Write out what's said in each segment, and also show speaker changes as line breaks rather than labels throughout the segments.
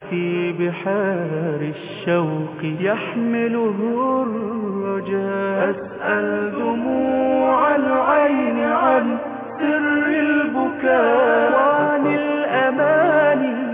في بحار الشوق يحمله الرجاء أسأل دموع العين عن سر البكاء وعن الأماني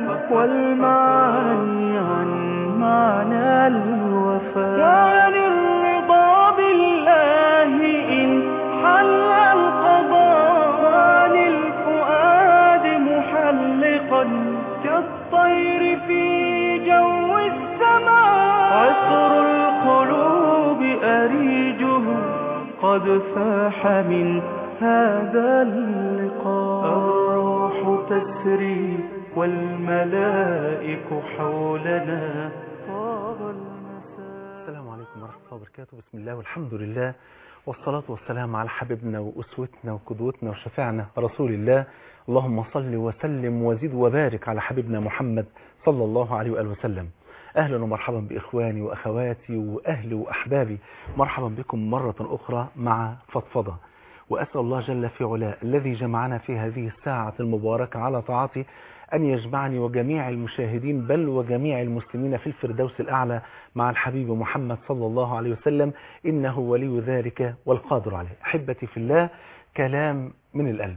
والمعاني عن معنى الوفاء وعن الرضا بالله إن حل القضاء وعن الفؤاد محلقا كالطير في جو السماء عطر القلوب أريجه قد فاح من هذا اللقاء الروح تسري والملائك حولنا طاب المساء
السلام عليكم ورحمة الله وبركاته بسم الله والحمد لله والصلاة والسلام على حبيبنا وأسوتنا وقدوتنا وشفيعنا رسول الله اللهم صل وسلم وزد وبارك على حبيبنا محمد صلى الله عليه وآله وسلم أهلا ومرحبا بإخواني وأخواتي وأهلي وأحبابي مرحبا بكم مرة أخرى مع فضفضة وأسأل الله جل في علاه الذي جمعنا في هذه الساعة المباركة على طاعته أن يجمعني وجميع المشاهدين بل وجميع المسلمين في الفردوس الأعلى مع الحبيب محمد صلى الله عليه وسلم إنه ولي ذلك والقادر عليه أحبتي في الله كلام من القلب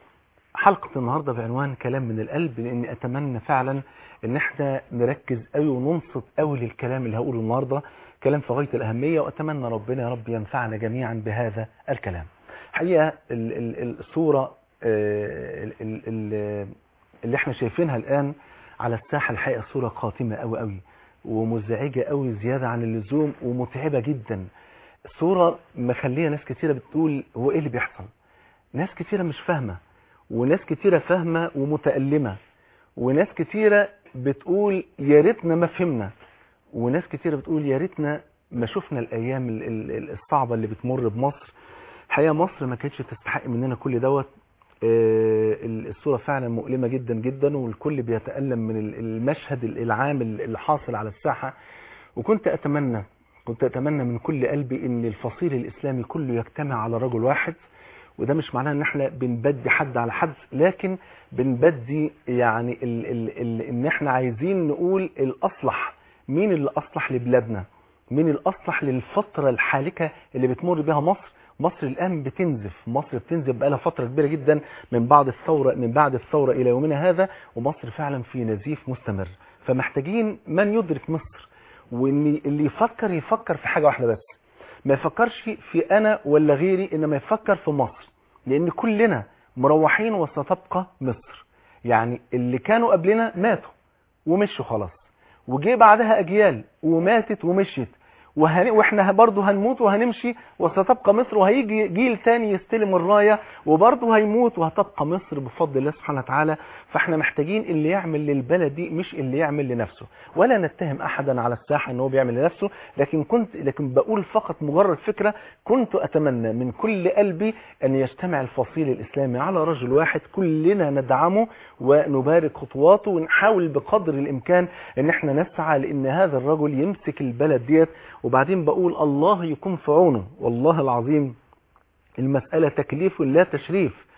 حلقة النهاردة بعنوان كلام من القلب لأني أتمنى فعلا أن احنا نركز قوي وننصت قوي للكلام اللي هقوله النهاردة كلام في غاية الأهمية وأتمنى ربنا يا رب ينفعنا جميعا بهذا الكلام حقيقة ال- ال- الصورة آه، ال- ال- ال- اللي احنا شايفينها الآن على الساحة الحقيقة صورة قاتمة قوي قوي ومزعجة قوي زيادة عن اللزوم ومتعبة جدا صورة مخلية ناس كتيرة بتقول هو ايه اللي بيحصل ناس كتيرة مش فاهمة وناس كتيرة فاهمة ومتألمة وناس كتيرة بتقول يا ريتنا ما فهمنا وناس كتيرة بتقول يا ريتنا ما شفنا الأيام ال- ال- الصعبة اللي بتمر بمصر الحقيقة مصر ما كانتش تستحق مننا كل دوت آه، الصورة فعلا مؤلمة جدا جدا والكل بيتألم من ال- المشهد العام اللي حاصل على الساحة وكنت أتمنى كنت أتمنى من كل قلبي ان الفصيل الإسلامي كله يجتمع على رجل واحد وده مش معناه ان احنا بنبدي حد على حد لكن بنبدي يعني ال ال ال ان احنا عايزين نقول الاصلح مين اللي اصلح لبلادنا مين الاصلح للفترة الحالكة اللي بتمر بها مصر مصر الان بتنزف مصر بتنزف بقالها فترة كبيرة جدا من بعد الثورة من بعد الثورة الى يومنا هذا ومصر فعلا في نزيف مستمر فمحتاجين من يدرك مصر وان اللي يفكر يفكر في حاجة واحدة بس ما يفكرش في انا ولا غيري انما يفكر في مصر لان كلنا مروحين وستبقى مصر يعني اللي كانوا قبلنا ماتوا ومشوا خلاص وجي بعدها اجيال وماتت ومشيت وهن... واحنا برضه هنموت وهنمشي وستبقى مصر وهيجي جيل تاني يستلم الراية وبرضه هيموت وهتبقى مصر بفضل الله سبحانه وتعالى فاحنا محتاجين اللي يعمل للبلد دي مش اللي يعمل لنفسه ولا نتهم احدا على الساحة ان هو بيعمل لنفسه لكن كنت لكن بقول فقط مجرد فكرة كنت اتمنى من كل قلبي ان يجتمع الفصيل الاسلامي على رجل واحد كلنا ندعمه ونبارك خطواته ونحاول بقدر الامكان ان احنا نسعى لان هذا الرجل يمسك البلد ديت وبعدين بقول الله يكون في عونه والله العظيم المسألة تكليف لا تشريف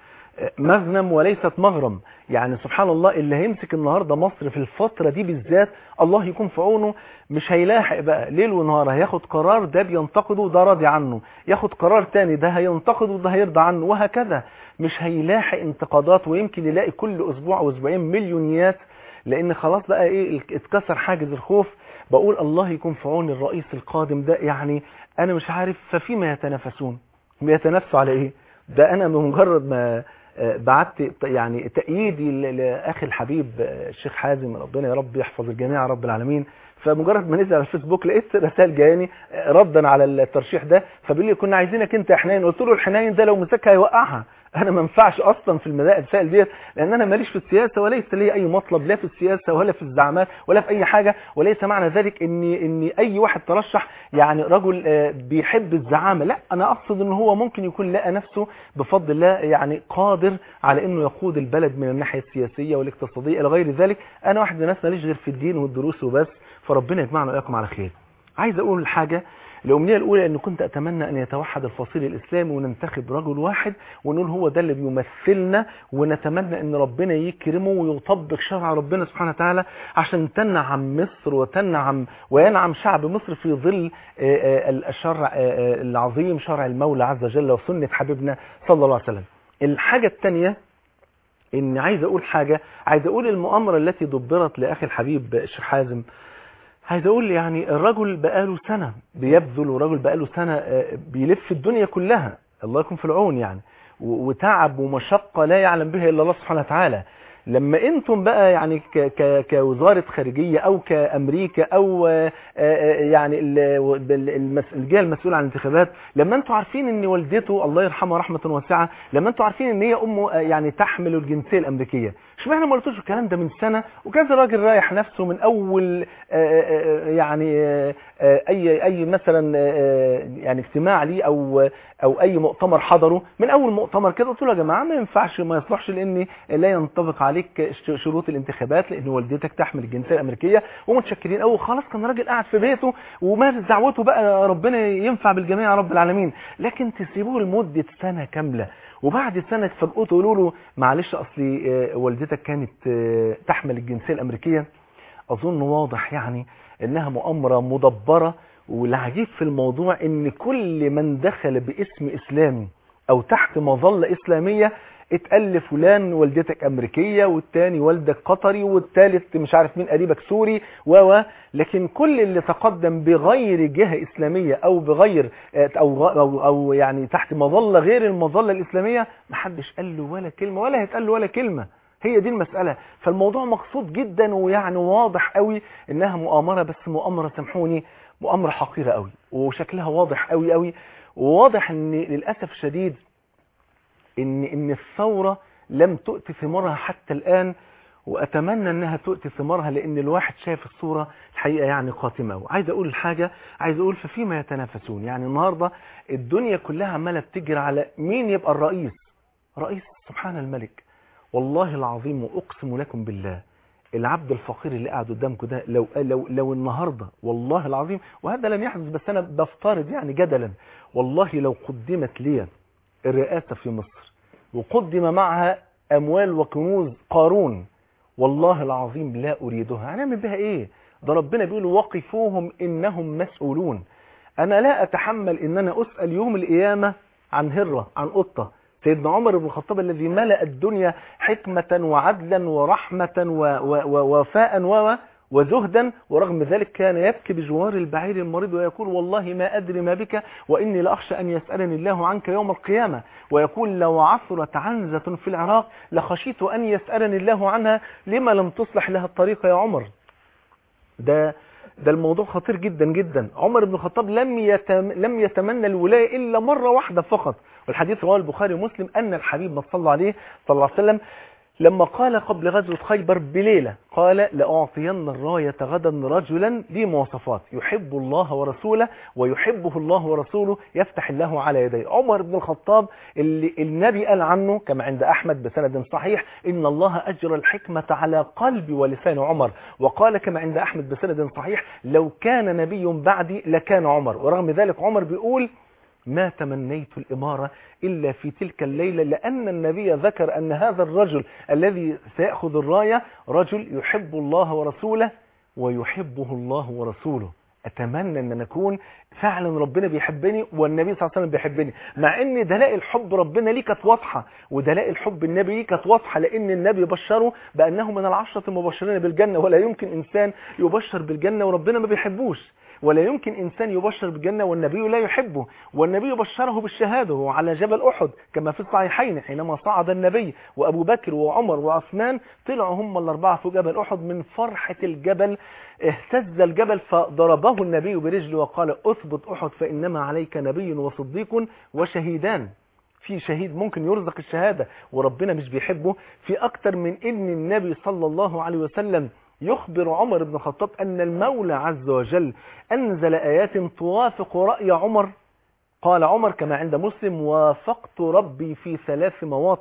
مغنم وليست مغرم يعني سبحان الله اللي هيمسك النهاردة مصر في الفترة دي بالذات الله يكون في عونه مش هيلاحق بقى ليل ونهار هياخد قرار ده بينتقده وده راضي عنه ياخد قرار تاني ده هينتقده وده هيرضى عنه وهكذا مش هيلاحق انتقادات ويمكن يلاقي كل اسبوع او اسبوعين مليونيات لان خلاص بقى ايه اتكسر حاجز الخوف بقول الله يكون في عون الرئيس القادم ده يعني انا مش عارف ففيما يتنافسون بيتنافسوا على ايه ده انا بمجرد ما بعت يعني تأييدي لأخي الحبيب الشيخ حازم ربنا يا رب يحفظ الجميع رب العالمين فمجرد ما نزل على الفيسبوك لقيت رسائل جاياني ردا على الترشيح ده فبيقول لي كنا عايزينك انت يا حنين قلت له الحنين ده لو مسكها هيوقعها انا ما ينفعش اصلا في المسائل ديت لان انا ماليش في السياسه وليس لي اي مطلب لا في السياسه ولا في الزعامات ولا في اي حاجه وليس معنى ذلك ان ان اي واحد ترشح يعني رجل بيحب الزعامه لا انا اقصد ان هو ممكن يكون لقى نفسه بفضل الله يعني قادر على انه يقود البلد من الناحيه السياسيه والاقتصاديه الى غير ذلك انا واحد من الناس ماليش غير في الدين والدروس وبس فربنا يجمعنا واياكم على خير عايز اقول حاجه الأمنية الأولى أن كنت أتمنى أن يتوحد الفصيل الإسلامي وننتخب رجل واحد ونقول هو ده اللي بيمثلنا ونتمنى أن ربنا يكرمه ويطبق شرع ربنا سبحانه وتعالى عشان تنعم مصر وتنعم وينعم شعب مصر في ظل الشرع العظيم شرع المولى عز وجل وسنة حبيبنا صلى الله عليه وسلم الحاجة الثانية ان عايز اقول حاجة عايز اقول المؤامرة التي دبرت لاخي الحبيب الشيخ حازم عايز اقول يعني الرجل بقاله سنة بيبذل ورجل بقاله سنة بيلف الدنيا كلها الله يكون في العون يعني وتعب ومشقة لا يعلم بها الا الله سبحانه وتعالى لما انتم بقى يعني ك ك كوزارة خارجية او كامريكا او يعني الجهة المسؤولة عن الانتخابات لما انتم عارفين ان والدته الله يرحمها رحمة واسعة لما انتم عارفين ان هي امه يعني تحمل الجنسية الامريكية اشمعنى ما قلتوش الكلام ده من سنة وكان الراجل رايح نفسه من اول يعني اي اي مثلا يعني اجتماع ليه او او اي مؤتمر حضره من اول مؤتمر كده قلت له يا جماعه ما ينفعش ما يصلحش لان لا ينطبق عليك شروط الانتخابات لان والدتك تحمل الجنسيه الامريكيه ومتشكرين قوي خلاص كان راجل قاعد في بيته ومارس دعوته بقى ربنا ينفع بالجميع يا رب العالمين لكن تسيبوه لمده سنه كامله وبعد سنه تفاجئوا تقولوا له معلش اصلي والدتك كانت تحمل الجنسيه الامريكيه اظن واضح يعني انها مؤامره مدبره والعجيب في الموضوع ان كل من دخل باسم اسلامي او تحت مظلة اسلامية اتقال لفلان والدتك امريكية والتاني والدك قطري والتالت مش عارف مين قريبك سوري و لكن كل اللي تقدم بغير جهة اسلامية او بغير او, أو, أو يعني تحت مظلة غير المظلة الاسلامية محدش قال له ولا كلمة ولا هيتقال له ولا كلمة هي دي المسألة فالموضوع مقصود جدا ويعني واضح قوي انها مؤامرة بس مؤامرة سامحوني مؤامرة حقيرة قوي وشكلها واضح قوي قوي وواضح ان للأسف الشديد ان ان الثورة لم تؤتي ثمارها حتى الآن واتمنى انها تؤتي ثمارها لان الواحد شايف الصورة الحقيقة يعني قاتمة قوي عايز اقول الحاجة عايز اقول ففيما يتنافسون يعني النهاردة الدنيا كلها عمالة بتجري على مين يبقى الرئيس رئيس سبحان الملك والله العظيم واقسم لكم بالله العبد الفقير اللي قاعد قدامكم ده لو لو لو النهارده والله العظيم وهذا لم يحدث بس انا بفترض يعني جدلا والله لو قدمت لي الرئاسه في مصر وقدم معها اموال وكنوز قارون والله العظيم لا اريدها هنعمل بها ايه ده ربنا بيقول وقفوهم انهم مسؤولون انا لا اتحمل ان انا اسال يوم القيامه عن هره عن قطه سيدنا عمر بن الخطاب الذي ملأ الدنيا حكمة وعدلا ورحمة ووفاء و وزهدا ورغم ذلك كان يبكي بجوار البعير المريض ويقول والله ما أدري ما بك وإني لأخشى أن يسألني الله عنك يوم القيامة ويقول لو عثرت عنزة في العراق لخشيت أن يسألني الله عنها لما لم تصلح لها الطريق يا عمر ده ده الموضوع خطير جدا جدا عمر بن الخطاب لم يتم لم يتمنى الولايه الا مره واحده فقط والحديث رواه البخاري ومسلم ان الحبيب ما صلى عليه صلى الله عليه وسلم لما قال قبل غزوة خيبر بليلة قال لأعطين الراية غدا رجلا ذي مواصفات يحب الله ورسوله ويحبه الله ورسوله يفتح الله على يديه عمر بن الخطاب اللي النبي قال عنه كما عند أحمد بسند صحيح إن الله أجرى الحكمة على قلب ولسان عمر وقال كما عند أحمد بسند صحيح لو كان نبي بعدي لكان عمر ورغم ذلك عمر بيقول ما تمنيت الإمارة إلا في تلك الليلة لأن النبي ذكر أن هذا الرجل الذي سيأخذ الراية رجل يحب الله ورسوله ويحبه الله ورسوله أتمنى أن نكون فعلا ربنا بيحبني والنبي صلى الله عليه وسلم بيحبني مع أن دلائل حب ربنا ليه كانت واضحة ودلائل حب النبي ليه كانت واضحة لأن النبي بشره بأنه من العشرة المبشرين بالجنة ولا يمكن إنسان يبشر بالجنة وربنا ما بيحبوش ولا يمكن إنسان يبشر بالجنة والنبي لا يحبه والنبي بشره بالشهادة وهو على جبل أحد كما في الصحيحين حينما صعد النبي وأبو بكر وعمر وعثمان طلعوا هم الأربعة في جبل أحد من فرحة الجبل اهتز الجبل فضربه النبي برجله وقال أثبت أحد فإنما عليك نبي وصديق وشهيدان في شهيد ممكن يرزق الشهادة وربنا مش بيحبه في أكتر من إن النبي صلى الله عليه وسلم يخبر عمر بن الخطاب أن المولى عز وجل أنزل آيات توافق رأي عمر قال عمر كما عند مسلم وافقت ربي في ثلاث مواطن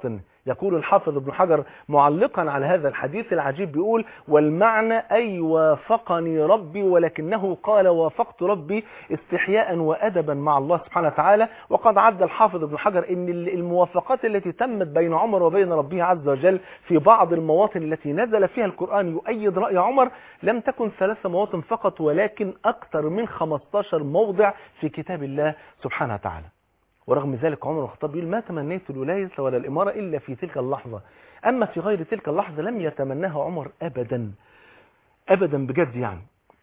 يقول الحافظ ابن حجر معلقا على هذا الحديث العجيب بيقول والمعنى أي وافقني ربي ولكنه قال وافقت ربي استحياء وأدبا مع الله سبحانه وتعالى وقد عد الحافظ ابن حجر ان الموافقات التي تمت بين عمر وبين ربه عز وجل في بعض المواطن التي نزل فيها القرآن يؤيد رأي عمر لم تكن ثلاث مواطن فقط ولكن أكثر من 15 موضع في كتاب الله سبحانه وتعالى ورغم ذلك عمر الخطاب يقول ما تمنيت الولاية ولا الإمارة إلا في تلك اللحظة أما في غير تلك اللحظة لم يتمناها عمر أبدا أبدا بجد يعني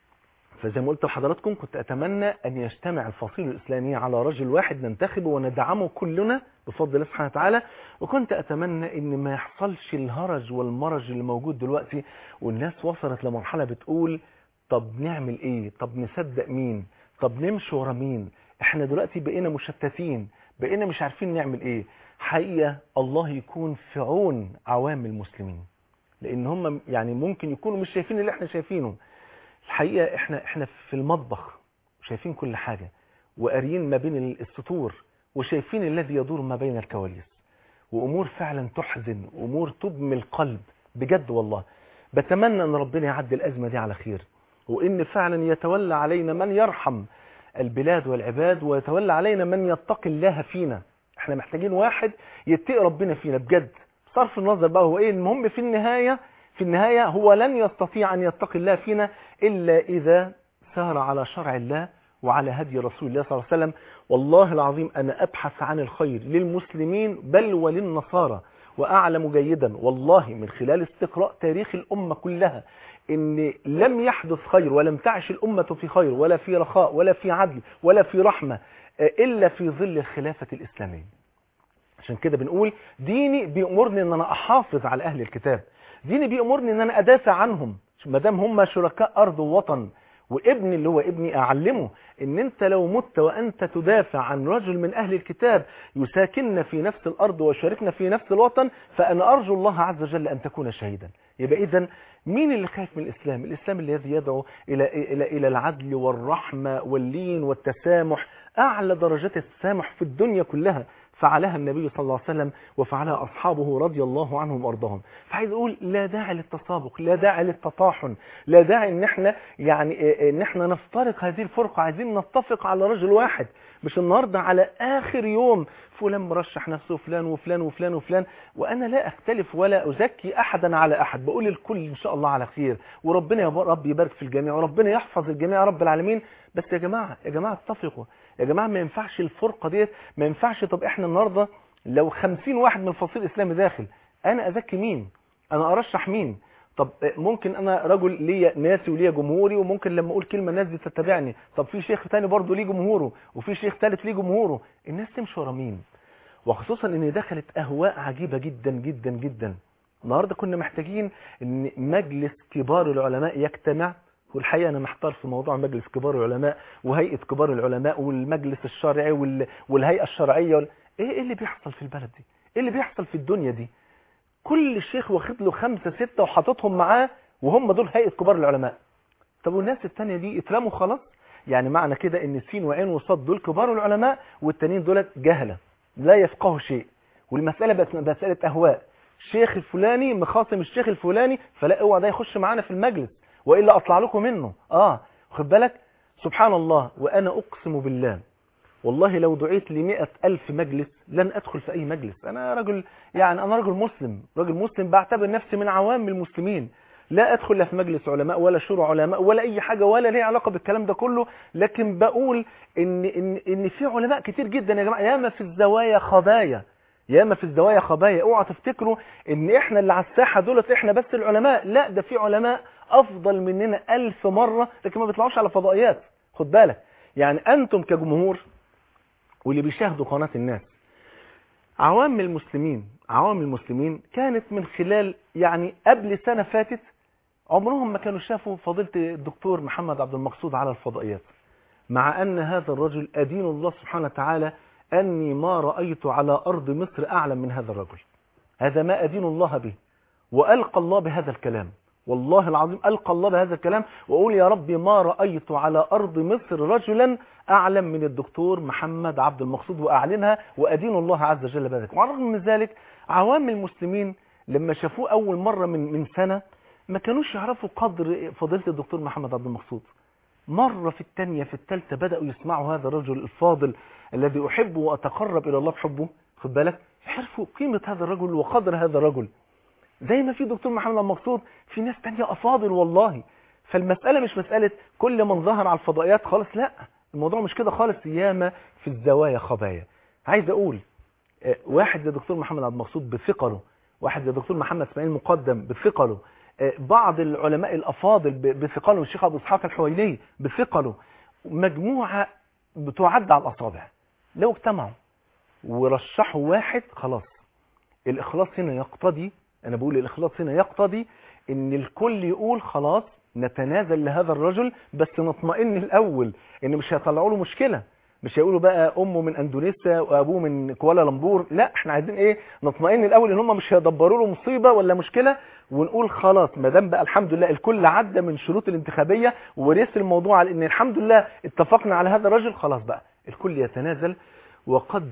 فزي ما قلت لحضراتكم كنت أتمنى أن يجتمع الفصيل الإسلامي على رجل واحد ننتخبه وندعمه كلنا بفضل الله سبحانه وتعالى وكنت أتمنى أن ما يحصلش الهرج والمرج اللي موجود دلوقتي والناس وصلت لمرحلة بتقول طب نعمل إيه طب نصدق مين طب نمشي ورا مين احنا دلوقتي بقينا مشتتين بقينا مش عارفين نعمل ايه حقيقة الله يكون في عون عوام المسلمين لان هم يعني ممكن يكونوا مش شايفين اللي احنا شايفينه الحقيقة احنا احنا في المطبخ شايفين كل حاجة وقاريين ما بين السطور وشايفين الذي يدور ما بين الكواليس وامور فعلا تحزن وامور تدمي القلب بجد والله بتمنى ان ربنا يعدي الازمة دي على خير وان فعلا يتولى علينا من يرحم البلاد والعباد ويتولى علينا من يتقي الله فينا احنا محتاجين واحد يتقي ربنا فينا بجد صرف النظر بقى هو ايه المهم في النهاية في النهاية هو لن يستطيع ان يتقي الله فينا الا اذا سار على شرع الله وعلى هدي رسول الله صلى الله عليه وسلم والله العظيم انا ابحث عن الخير للمسلمين بل وللنصارى واعلم جيدا والله من خلال استقراء تاريخ الامة كلها ان لم يحدث خير ولم تعش الأمة في خير ولا في رخاء ولا في عدل ولا في رحمة إلا في ظل الخلافة الإسلامية عشان كده بنقول ديني بيأمرني ان انا احافظ على اهل الكتاب ديني بيأمرني ان انا ادافع عنهم ما دام هم شركاء ارض ووطن وابني اللي هو ابني اعلمه ان انت لو مت وانت تدافع عن رجل من اهل الكتاب يساكننا في نفس الارض ويشاركنا في نفس الوطن فانا ارجو الله عز وجل ان تكون شهيدا يبقى اذا مين اللي خايف من الاسلام الاسلام الذي يدعو الى الى الى العدل والرحمه واللين والتسامح اعلى درجات التسامح في الدنيا كلها فعلها النبي صلى الله عليه وسلم وفعلها أصحابه رضي الله عنهم وأرضاهم فعايز أقول لا داعي للتسابق لا داعي للتطاحن لا داعي ان احنا يعني ان احنا نفترق هذه الفرقة عايزين نتفق على رجل واحد مش النهاردة على آخر يوم فلان مرشح نفسه فلان وفلان وفلان وفلان وأنا لا أختلف ولا أزكي أحدا على أحد بقول الكل إن شاء الله على خير وربنا يا رب يبارك في الجميع وربنا يحفظ الجميع يا رب العالمين بس يا جماعة يا جماعة اتفقوا يا جماعة ما ينفعش الفرقة ديت ما ينفعش طب احنا النهاردة لو خمسين واحد من الفصيل الإسلامي داخل أنا أزكي مين أنا أرشح مين طب ممكن انا رجل ليا ناسي وليا جمهوري وممكن لما اقول كلمه الناس دي تتبعني طب في شيخ تاني برضه ليه جمهوره وفي شيخ ثالث ليه جمهوره الناس تمشي ورا مين وخصوصا ان دخلت اهواء عجيبه جدا جدا جدا النهارده كنا محتاجين ان مجلس كبار العلماء يجتمع والحقيقه انا محتار في موضوع مجلس كبار العلماء وهيئه كبار العلماء والمجلس الشرعي وال... والهيئه الشرعيه وال... ايه ايه اللي بيحصل في البلد دي ايه اللي بيحصل في الدنيا دي كل شيخ واخد له خمسة ستة وحاططهم معاه وهم دول هيئة كبار العلماء طب والناس التانية دي اترموا خلاص يعني معنى كده ان سين وعين وصاد دول كبار العلماء والتانيين دولت جهلة لا يفقهوا شيء والمسألة بس مسألة اهواء الشيخ الفلاني مخاصم الشيخ الفلاني فلا اوعى ده يخش معانا في المجلس والا اطلع لكم منه اه خد بالك سبحان الله وانا اقسم بالله والله لو دعيت لمئة ألف مجلس لن أدخل في أي مجلس أنا رجل يعني أنا رجل مسلم رجل مسلم بعتبر نفسي من عوام المسلمين لا أدخل لا في مجلس علماء ولا شورى علماء ولا أي حاجة ولا ليه علاقة بالكلام ده كله لكن بقول إن, إن, إن في علماء كتير جدا يا جماعة ياما في الزوايا خبايا ياما في الزوايا خبايا اوعى تفتكروا ان احنا اللي على الساحة دولت احنا بس العلماء لا ده في علماء افضل مننا ألف مرة لكن ما بيطلعوش على فضائيات خد بالك يعني انتم كجمهور واللي بيشاهدوا قناة الناس عوام المسلمين عوام المسلمين كانت من خلال يعني قبل سنة فاتت عمرهم ما كانوا شافوا فضيلة الدكتور محمد عبد المقصود على الفضائيات مع أن هذا الرجل أدين الله سبحانه وتعالى أني ما رأيت على أرض مصر أعلم من هذا الرجل هذا ما أدين الله به وألقى الله بهذا الكلام والله العظيم ألقى الله بهذا الكلام وأقول يا ربي ما رأيت على أرض مصر رجلا أعلم من الدكتور محمد عبد المقصود وأعلنها وأدين الله عز وجل بذلك وعلى الرغم من ذلك عوام المسلمين لما شافوه اول مرة من من سنة ما كانوش يعرفوا قدر فضيلة الدكتور محمد عبد المقصود مرة في الثانية في الثالثة بدأوا يسمعوا هذا الرجل الفاضل الذي أحبه وأتقرب إلى الله بحبه خد بالك عرفوا قيمة هذا الرجل وقدر هذا الرجل زي ما في دكتور محمد عبد المقصود في ناس تانية أفاضل والله فالمسألة مش مسألة كل من ظهر على الفضائيات خالص لا الموضوع مش كده خالص ياما في الزوايا خبايا عايز أقول آه، واحد زي دكتور محمد عبد المقصود بثقله واحد زي دكتور محمد اسماعيل مقدم بثقله آه، بعض العلماء الأفاضل ب- بثقله الشيخ أبو إسحاق الحويني بثقله مجموعة بتعد على الأصابع لو اجتمعوا ورشحوا واحد خلاص الإخلاص هنا يقتضي أنا بقول الإخلاص هنا يقتضي إن الكل يقول خلاص نتنازل لهذا الرجل بس نطمئن الأول إن مش هيطلعوا له مشكلة مش هيقولوا بقى أمه من أندونيسيا وأبوه من كوالالمبور لا احنا عايزين إيه نطمئن الأول إن هم مش هيدبروا له مصيبة ولا مشكلة ونقول خلاص ما دام بقى الحمد لله الكل عدى من شروط الانتخابية ورث الموضوع على إن الحمد لله اتفقنا على هذا الرجل خلاص بقى الكل يتنازل وقد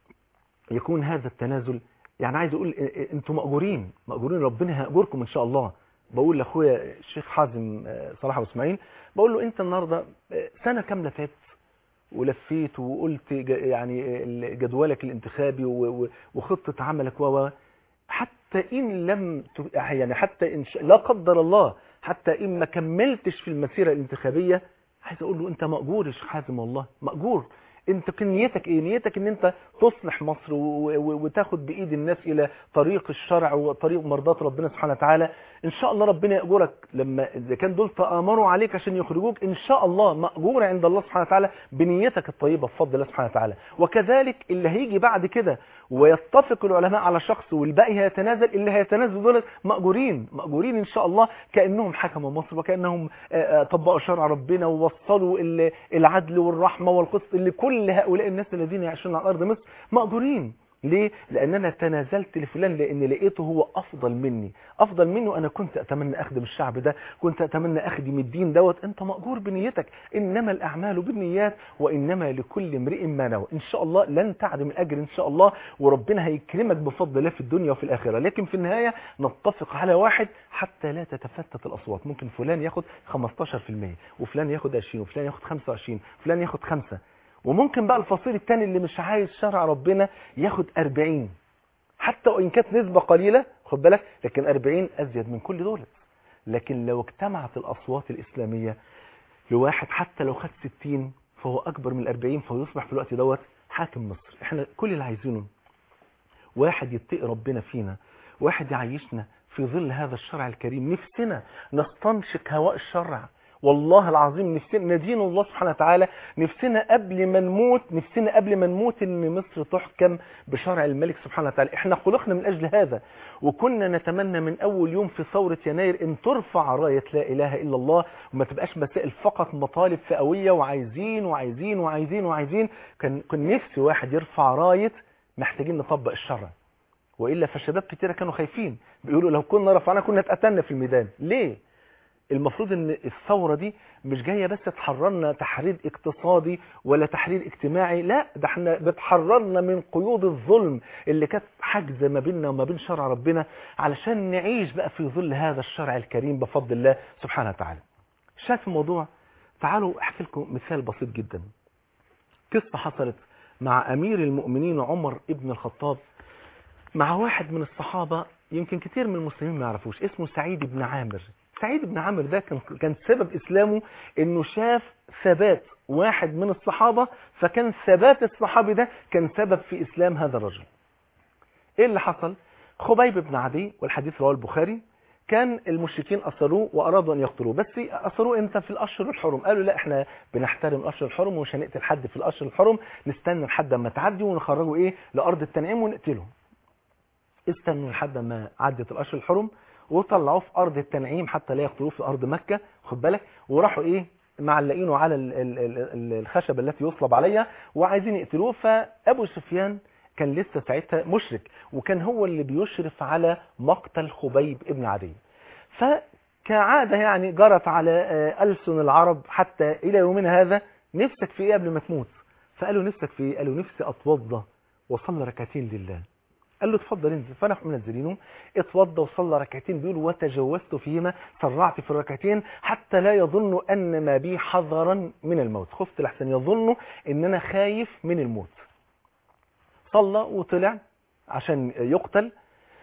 يكون هذا التنازل يعني عايز اقول إ- إ- انتم مأجورين مأجورين ربنا هيأجركم ان شاء الله بقول لاخويا الشيخ حازم آه، صلاح ابو اسماعيل بقول له انت النهارده آه، سنه كامله فاتت ولفيت وقلت ج- يعني ال- جدولك الانتخابي و- و- وخطه عملك و و- حتى ان لم ت- يعني حتى ان شاء لا قدر الله حتى ان ما كملتش في المسيره الانتخابيه عايز اقول له انت مأجور يا شيخ حازم والله مأجور انت كان نيتك ايه نيتك ان انت تصلح مصر و- و- وتاخد بايد الناس الى طريق الشرع وطريق مرضاة ربنا سبحانه وتعالى ان شاء الله ربنا يأجرك لما اذا كان دول تآمروا عليك عشان يخرجوك ان شاء الله مأجور عند الله سبحانه وتعالى بنيتك الطيبة بفضل الله سبحانه وتعالى وكذلك اللي هيجي بعد كده ويتفق العلماء على شخص والباقي هيتنازل اللي هيتنازل دول مأجورين مأجورين ان شاء الله كأنهم حكموا مصر وكأنهم آه، آه، طبقوا شرع ربنا ووصلوا ال- العدل والرحمة والقسط لكل هؤلاء الناس الذين يعيشون على أرض مصر مأجورين ليه؟ لأن أنا تنازلت لفلان لأن لقيته هو أفضل مني أفضل منه أنا كنت أتمنى أخدم الشعب ده كنت أتمنى أخدم الدين دوت أنت مأجور بنيتك إنما الأعمال بالنيات وإنما لكل امرئ ما نوى إن شاء الله لن تعدم الأجر إن شاء الله وربنا هيكرمك بفضل الله في الدنيا وفي الآخرة لكن في النهاية نتفق على واحد حتى لا تتفتت الأصوات ممكن فلان ياخد 15% وفلان ياخد 20 وفلان ياخد 25 وفلان ياخد 5 وممكن بقى الفصيل الثاني اللي مش عايز شرع ربنا ياخد 40 حتى وإن كانت نسبة قليلة خد بالك لكن 40 أزيد من كل دول لكن لو اجتمعت الأصوات الإسلامية لواحد حتى لو خد 60 فهو أكبر من 40 فيصبح في الوقت دوت حاكم مصر احنا كل اللي عايزينه واحد يتقي ربنا فينا واحد يعيشنا في ظل هذا الشرع الكريم نفسنا نستنشق هواء الشرع والله العظيم نفسنا ندين الله سبحانه وتعالى نفسنا قبل ما نموت نفسنا قبل ما نموت ان مصر تحكم بشرع الملك سبحانه وتعالى احنا خلقنا من اجل هذا وكنا نتمنى من اول يوم في ثورة يناير ان ترفع راية لا اله الا الله وما تبقاش مسائل فقط مطالب فئوية وعايزين وعايزين وعايزين وعايزين كان كان نفسي واحد يرفع راية محتاجين نطبق الشرع والا فالشباب كتيره كانوا خايفين بيقولوا لو كنا رفعنا كنا اتقتلنا في الميدان ليه المفروض ان الثوره دي مش جايه بس تحررنا تحرير اقتصادي ولا تحرير اجتماعي لا ده احنا بتحررنا من قيود الظلم اللي كانت حاجزه ما بيننا وما بين شرع ربنا علشان نعيش بقى في ظل هذا الشرع الكريم بفضل الله سبحانه وتعالى شايف الموضوع تعالوا احكي لكم مثال بسيط جدا قصه حصلت مع امير المؤمنين عمر ابن الخطاب مع واحد من الصحابة يمكن كتير من المسلمين ما يعرفوش اسمه سعيد بن عامر سعيد بن عامر ده كان كان سبب اسلامه انه شاف ثبات واحد من الصحابة فكان ثبات الصحابي ده كان سبب في اسلام هذا الرجل ايه اللي حصل خبيب بن عدي والحديث رواه البخاري كان المشركين أسروه وأرادوا أن يقتلوه بس أسروه أنت في الأشهر الحرم قالوا لا احنا بنحترم الأشهر الحرم ومش هنقتل حد في الأشهر الحرم نستنى لحد ما تعدي ونخرجه إيه لأرض التنعيم ونقتله استنوا لحد ما عدت الأشهر الحرم وطلعوه في أرض التنعيم حتى لا يقتلوه في أرض مكة خد بالك وراحوا إيه معلقينه على ال- ال- ال- الخشبة التي يصلب عليها وعايزين يقتلوه فأبو سفيان كان لسه ساعتها مشرك وكان هو اللي بيشرف على مقتل خبيب ابن عدي فكعادة يعني جرت على آه، ألسن العرب حتى إلى يومنا هذا نفسك في إيه قبل ما تموت فقالوا نفسك في إيه قالوا نفسي أتوضى وصلي ركعتين لله قال له اتفضل انزل فنحن منزلينه اتوضى وصلى ركعتين بيقول وتجوزت فيهما سرعت في الركعتين حتى لا يظن ان ما بي حذرا من الموت خفت لحسن يظن ان انا خايف من الموت صلى وطلع عشان يقتل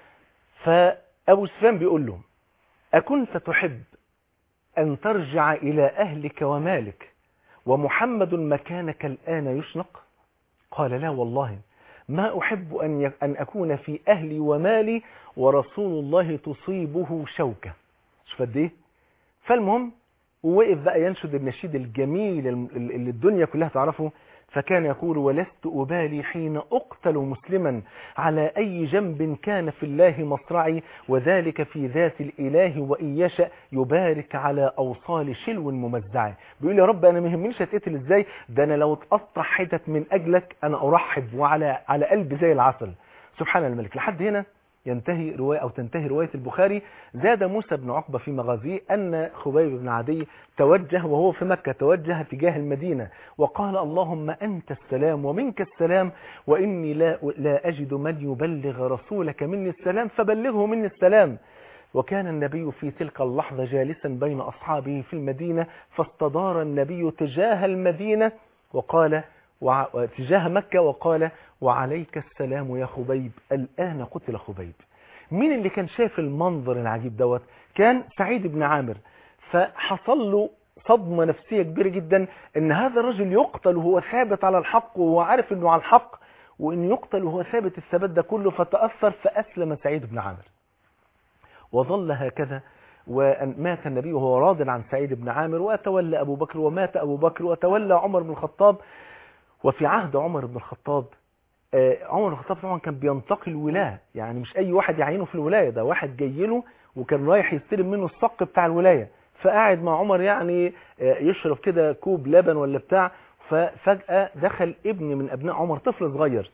فابو سفيان بيقول له اكنت تحب ان ترجع الى اهلك ومالك ومحمد مكانك الان يشنق قال لا والله ما أحب أن ي- أن أكون في أهلي ومالي ورسول الله تصيبه شوكة شوف قد إيه فالمهم ووقف بقى ينشد النشيد الجميل الم- اللي الدنيا كلها تعرفه فكان يقول ولست أبالي حين أقتل مسلما على أي جنب كان في الله مصرعي وذلك في ذات الإله وإن يشأ يبارك على أوصال شلو ممزع بيقول يا رب أنا ما يهمنيش هتقتل إزاي ده أنا لو اتقطع حتت من أجلك أنا أرحب وعلى على قلبي زي العسل سبحان الملك لحد هنا ينتهي رواية أو تنتهي رواية البخاري زاد موسى بن عقبة في مغازيه أن خبيب بن عدي توجه وهو في مكة توجه تجاه المدينة وقال اللهم أنت السلام ومنك السلام وإني لا, لا أجد من يبلغ رسولك مني السلام فبلغه مني السلام وكان النبي في تلك اللحظة جالسا بين أصحابه في المدينة فاستدار النبي تجاه المدينة وقال وع... تجاه مكة وقال وعليك السلام يا خبيب الآن قتل خبيب مين اللي كان شايف المنظر العجيب دوت كان سعيد بن عامر فحصل له صدمة نفسية كبيرة جدا ان هذا الرجل يقتل وهو ثابت على الحق وهو عارف انه على الحق وان يقتل وهو ثابت الثبات ده كله فتأثر فأسلم سعيد بن عامر وظل هكذا ومات النبي وهو راض عن سعيد بن عامر وتولى أبو بكر ومات أبو بكر وتولى عمر بن الخطاب وفي عهد عمر بن الخطاب آه، عمر بن الخطاب طبعا كان بينتقي الولاية يعني مش أي واحد يعينه في الولاية ده واحد جاي له وكان رايح يستلم منه الصق بتاع الولاية فقاعد مع عمر يعني آه، يشرب كده كوب لبن ولا بتاع ففجأة دخل ابن من أبناء عمر طفل صغير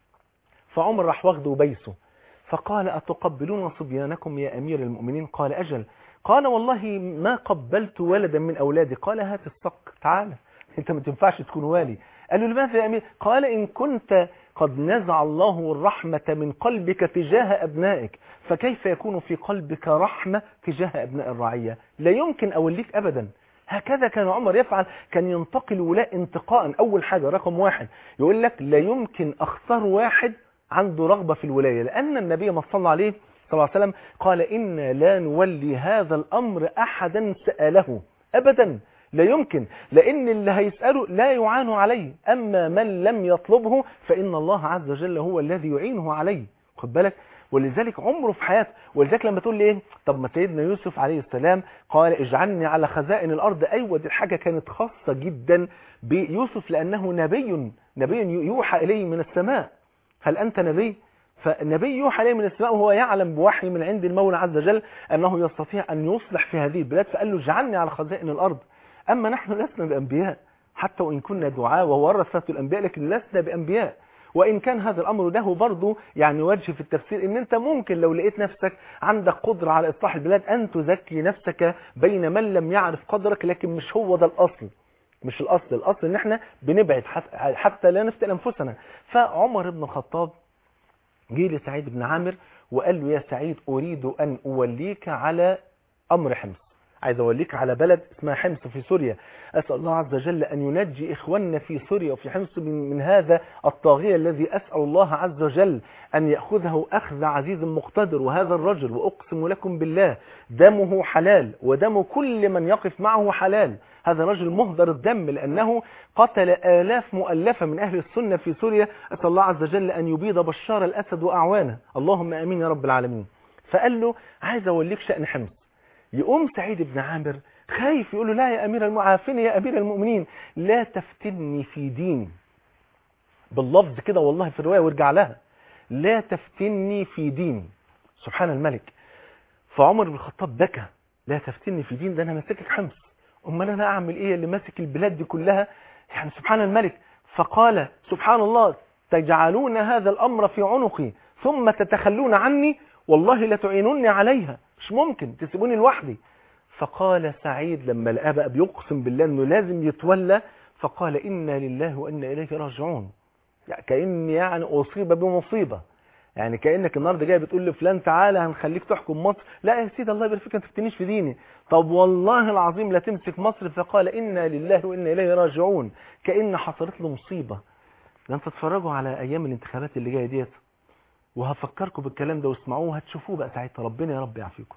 فعمر راح واخده وبيسه فقال أتقبلون صبيانكم يا أمير المؤمنين قال أجل قال والله ما قبلت ولدا من أولادي قال هات الصك تعال انت ما تنفعش تكون والي قال له لماذا يا أمير قال إن كنت قد نزع الله الرحمة من قلبك تجاه أبنائك فكيف يكون في قلبك رحمة تجاه أبناء الرعية لا يمكن أوليك أبدا هكذا كان عمر يفعل كان ينتقل ولاء انتقاء أول حاجة رقم واحد يقول لك لا يمكن أختار واحد عنده رغبة في الولاية لأن النبي ما صلى عليه صلى الله عليه وسلم قال إن لا نولي هذا الأمر أحدا سأله أبدا لا يمكن لأن اللي هيسأله لا يعان عليه أما من لم يطلبه فإن الله عز وجل هو الذي يعينه عليه خد بالك ولذلك عمره في حياته ولذلك لما تقول لي ايه طب ما سيدنا يوسف عليه السلام قال اجعلني على خزائن الارض ايوه دي الحاجه كانت خاصه جدا بيوسف لانه نبي نبي يوحى اليه من السماء هل انت نبي فالنبي يوحى اليه من السماء وهو يعلم بوحي من عند المولى عز وجل انه يستطيع ان يصلح في هذه البلاد فقال له اجعلني على خزائن الارض اما نحن لسنا بانبياء حتى وان كنا دعاء وهو ورثه الانبياء لكن لسنا بانبياء وإن كان هذا الأمر له برضه يعني وجه في التفسير إن أنت ممكن لو لقيت نفسك عندك قدرة على إصلاح البلاد أن تزكي نفسك بين من لم يعرف قدرك لكن مش هو ده الأصل مش الأصل الأصل إن إحنا بنبعد حتى لا نفتن أنفسنا فعمر بن الخطاب جه لسعيد بن عامر وقال له يا سعيد أريد أن أوليك على أمر حمص عايز أوليك على بلد اسمها حمص في سوريا أسأل الله عز وجل أن ينجي إخواننا في سوريا وفي حمص من, من هذا الطاغية الذي أسأل الله عز وجل أن يأخذه أخذ عزيز مقتدر وهذا الرجل وأقسم لكم بالله دمه حلال ودم كل من يقف معه حلال هذا رجل مهدر الدم لأنه قتل آلاف مؤلفة من أهل السنة في سوريا أسأل الله عز وجل أن يبيض بشار الأسد وأعوانه اللهم أمين يا رب العالمين فقال له عايز أوليك شأن حمص يقوم سعيد بن عامر خايف يقول له لا يا أمير المعافين يا أمير المؤمنين لا تفتني في دين باللفظ كده والله في الرواية وارجع لها لا تفتني في دين سبحان الملك فعمر بن الخطاب بكى لا تفتني في دين ده أنا ماسكك حمص أمال أنا أعمل إيه اللي ماسك البلاد دي كلها يعني سبحان الملك فقال سبحان الله تجعلون هذا الأمر في عنقي ثم تتخلون عني والله لتعينوني عليها مش ممكن تسيبوني لوحدي فقال سعيد لما لقاه بقى بيقسم بالله انه لازم يتولى فقال انا لله وانا اليه راجعون يعني كاني يعني اصيب بمصيبه يعني كانك النهارده جاي بتقول لفلان تعالى هنخليك تحكم مصر لا يا سيدي الله يبارك فيك انت تفتنيش في ديني طب والله العظيم لا تمسك مصر فقال انا لله وانا اليه راجعون كان حصلت له مصيبه ده انت تتفرجوا على ايام الانتخابات اللي جايه ديت وهفكركم بالكلام ده واسمعوه هتشوفوه بقى ساعتها ربنا يا رب يعافيكم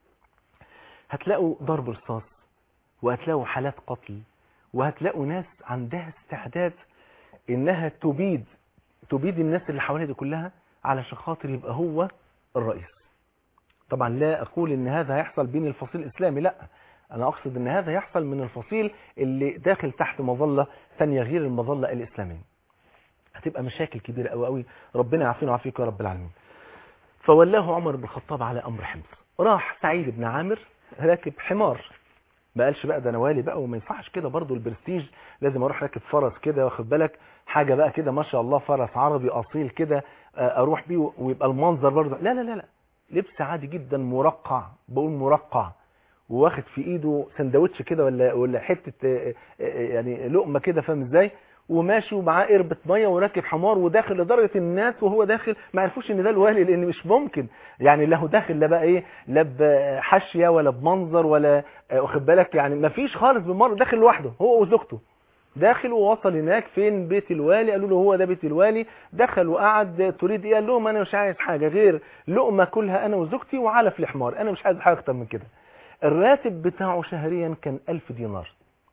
هتلاقوا ضرب رصاص وهتلاقوا حالات قتل وهتلاقوا ناس عندها استعداد انها تبيد تبيد الناس اللي حواليها دي كلها علشان خاطر يبقى هو الرئيس طبعا لا اقول ان هذا هيحصل بين الفصيل الاسلامي لا انا اقصد ان هذا يحصل من الفصيل اللي داخل تحت مظله ثانيه غير المظله الاسلاميه هتبقى مشاكل كبيره قوي قوي ربنا يعافينا ويعافيك يا رب العالمين فولاه عمر بن الخطاب على امر حمص راح سعيد بن عامر راكب حمار ما قالش بقى ده انا والي بقى وما ينفعش كده برضو البرستيج لازم اروح راكب فرس كده واخد بالك حاجه بقى كده ما شاء الله فرس عربي اصيل كده اروح بيه ويبقى المنظر برضو لا لا لا لا لبس عادي جدا مرقع بقول مرقع وواخد في ايده سندوتش كده ولا ولا حته يعني لقمه كده فاهم ازاي وماشي ومعاه قربة ميه وراكب حمار وداخل لدرجه الناس وهو داخل ما عرفوش ان ده الوالي لان مش ممكن يعني لا هو داخل لا بقى ايه لا بحاشيه ولا بمنظر ولا واخد بالك يعني ما فيش خالص بالمره داخل لوحده هو وزوجته داخل ووصل هناك فين بيت الوالي قالوا له هو ده بيت الوالي دخل وقعد تريد ايه قال لهم انا مش عايز حاجه غير لقمه كلها انا وزوجتي وعلف الحمار انا مش عايز حاجه اكتر من كده الراتب بتاعه شهريا كان 1000 دينار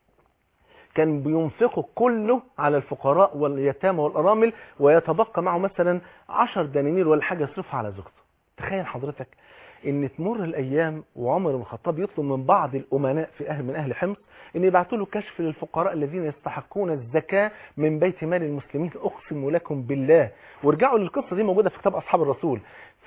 كان بينفقه كله على الفقراء واليتامى والأرامل ويتبقى معه مثلا عشر دنانير ولا حاجة يصرفها على زوجته تخيل حضرتك ان تمر الايام وعمر بن الخطاب يطلب من بعض الامناء في اهل من اهل حمص ان يبعثوا له كشف للفقراء الذين يستحقون الزكاه من بيت مال المسلمين اقسم لكم بالله وارجعوا للقصه دي موجوده في كتاب اصحاب الرسول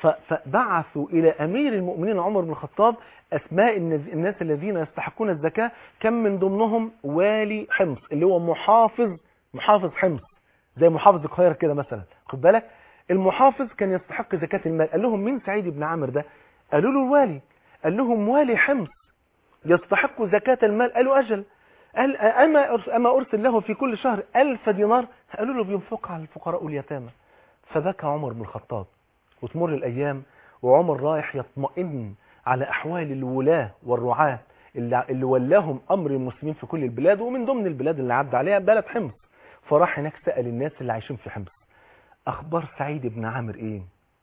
فبعثوا الى امير المؤمنين عمر بن الخطاب اسماء الناس الذين يستحقون الزكاه كم من ضمنهم والي حمص اللي هو محافظ محافظ حمص زي محافظ القاهره كده مثلا خد بالك المحافظ كان يستحق زكاه المال قال لهم مين سعيد بن عامر ده قالوا له الوالي قال لهم والي حمص يستحق زكاة المال قالوا أجل قال أما أما أرسل له في كل شهر ألف دينار قالوا له بينفق على الفقراء واليتامى فبكى عمر بن الخطاب وتمر الأيام وعمر رايح يطمئن على أحوال الولاة والرعاة اللي, اللي ولاهم أمر المسلمين في كل البلاد ومن ضمن البلاد اللي عدى عليها بلد حمص فراح هناك سأل الناس اللي عايشين في حمص أخبار سعيد بن عامر إيه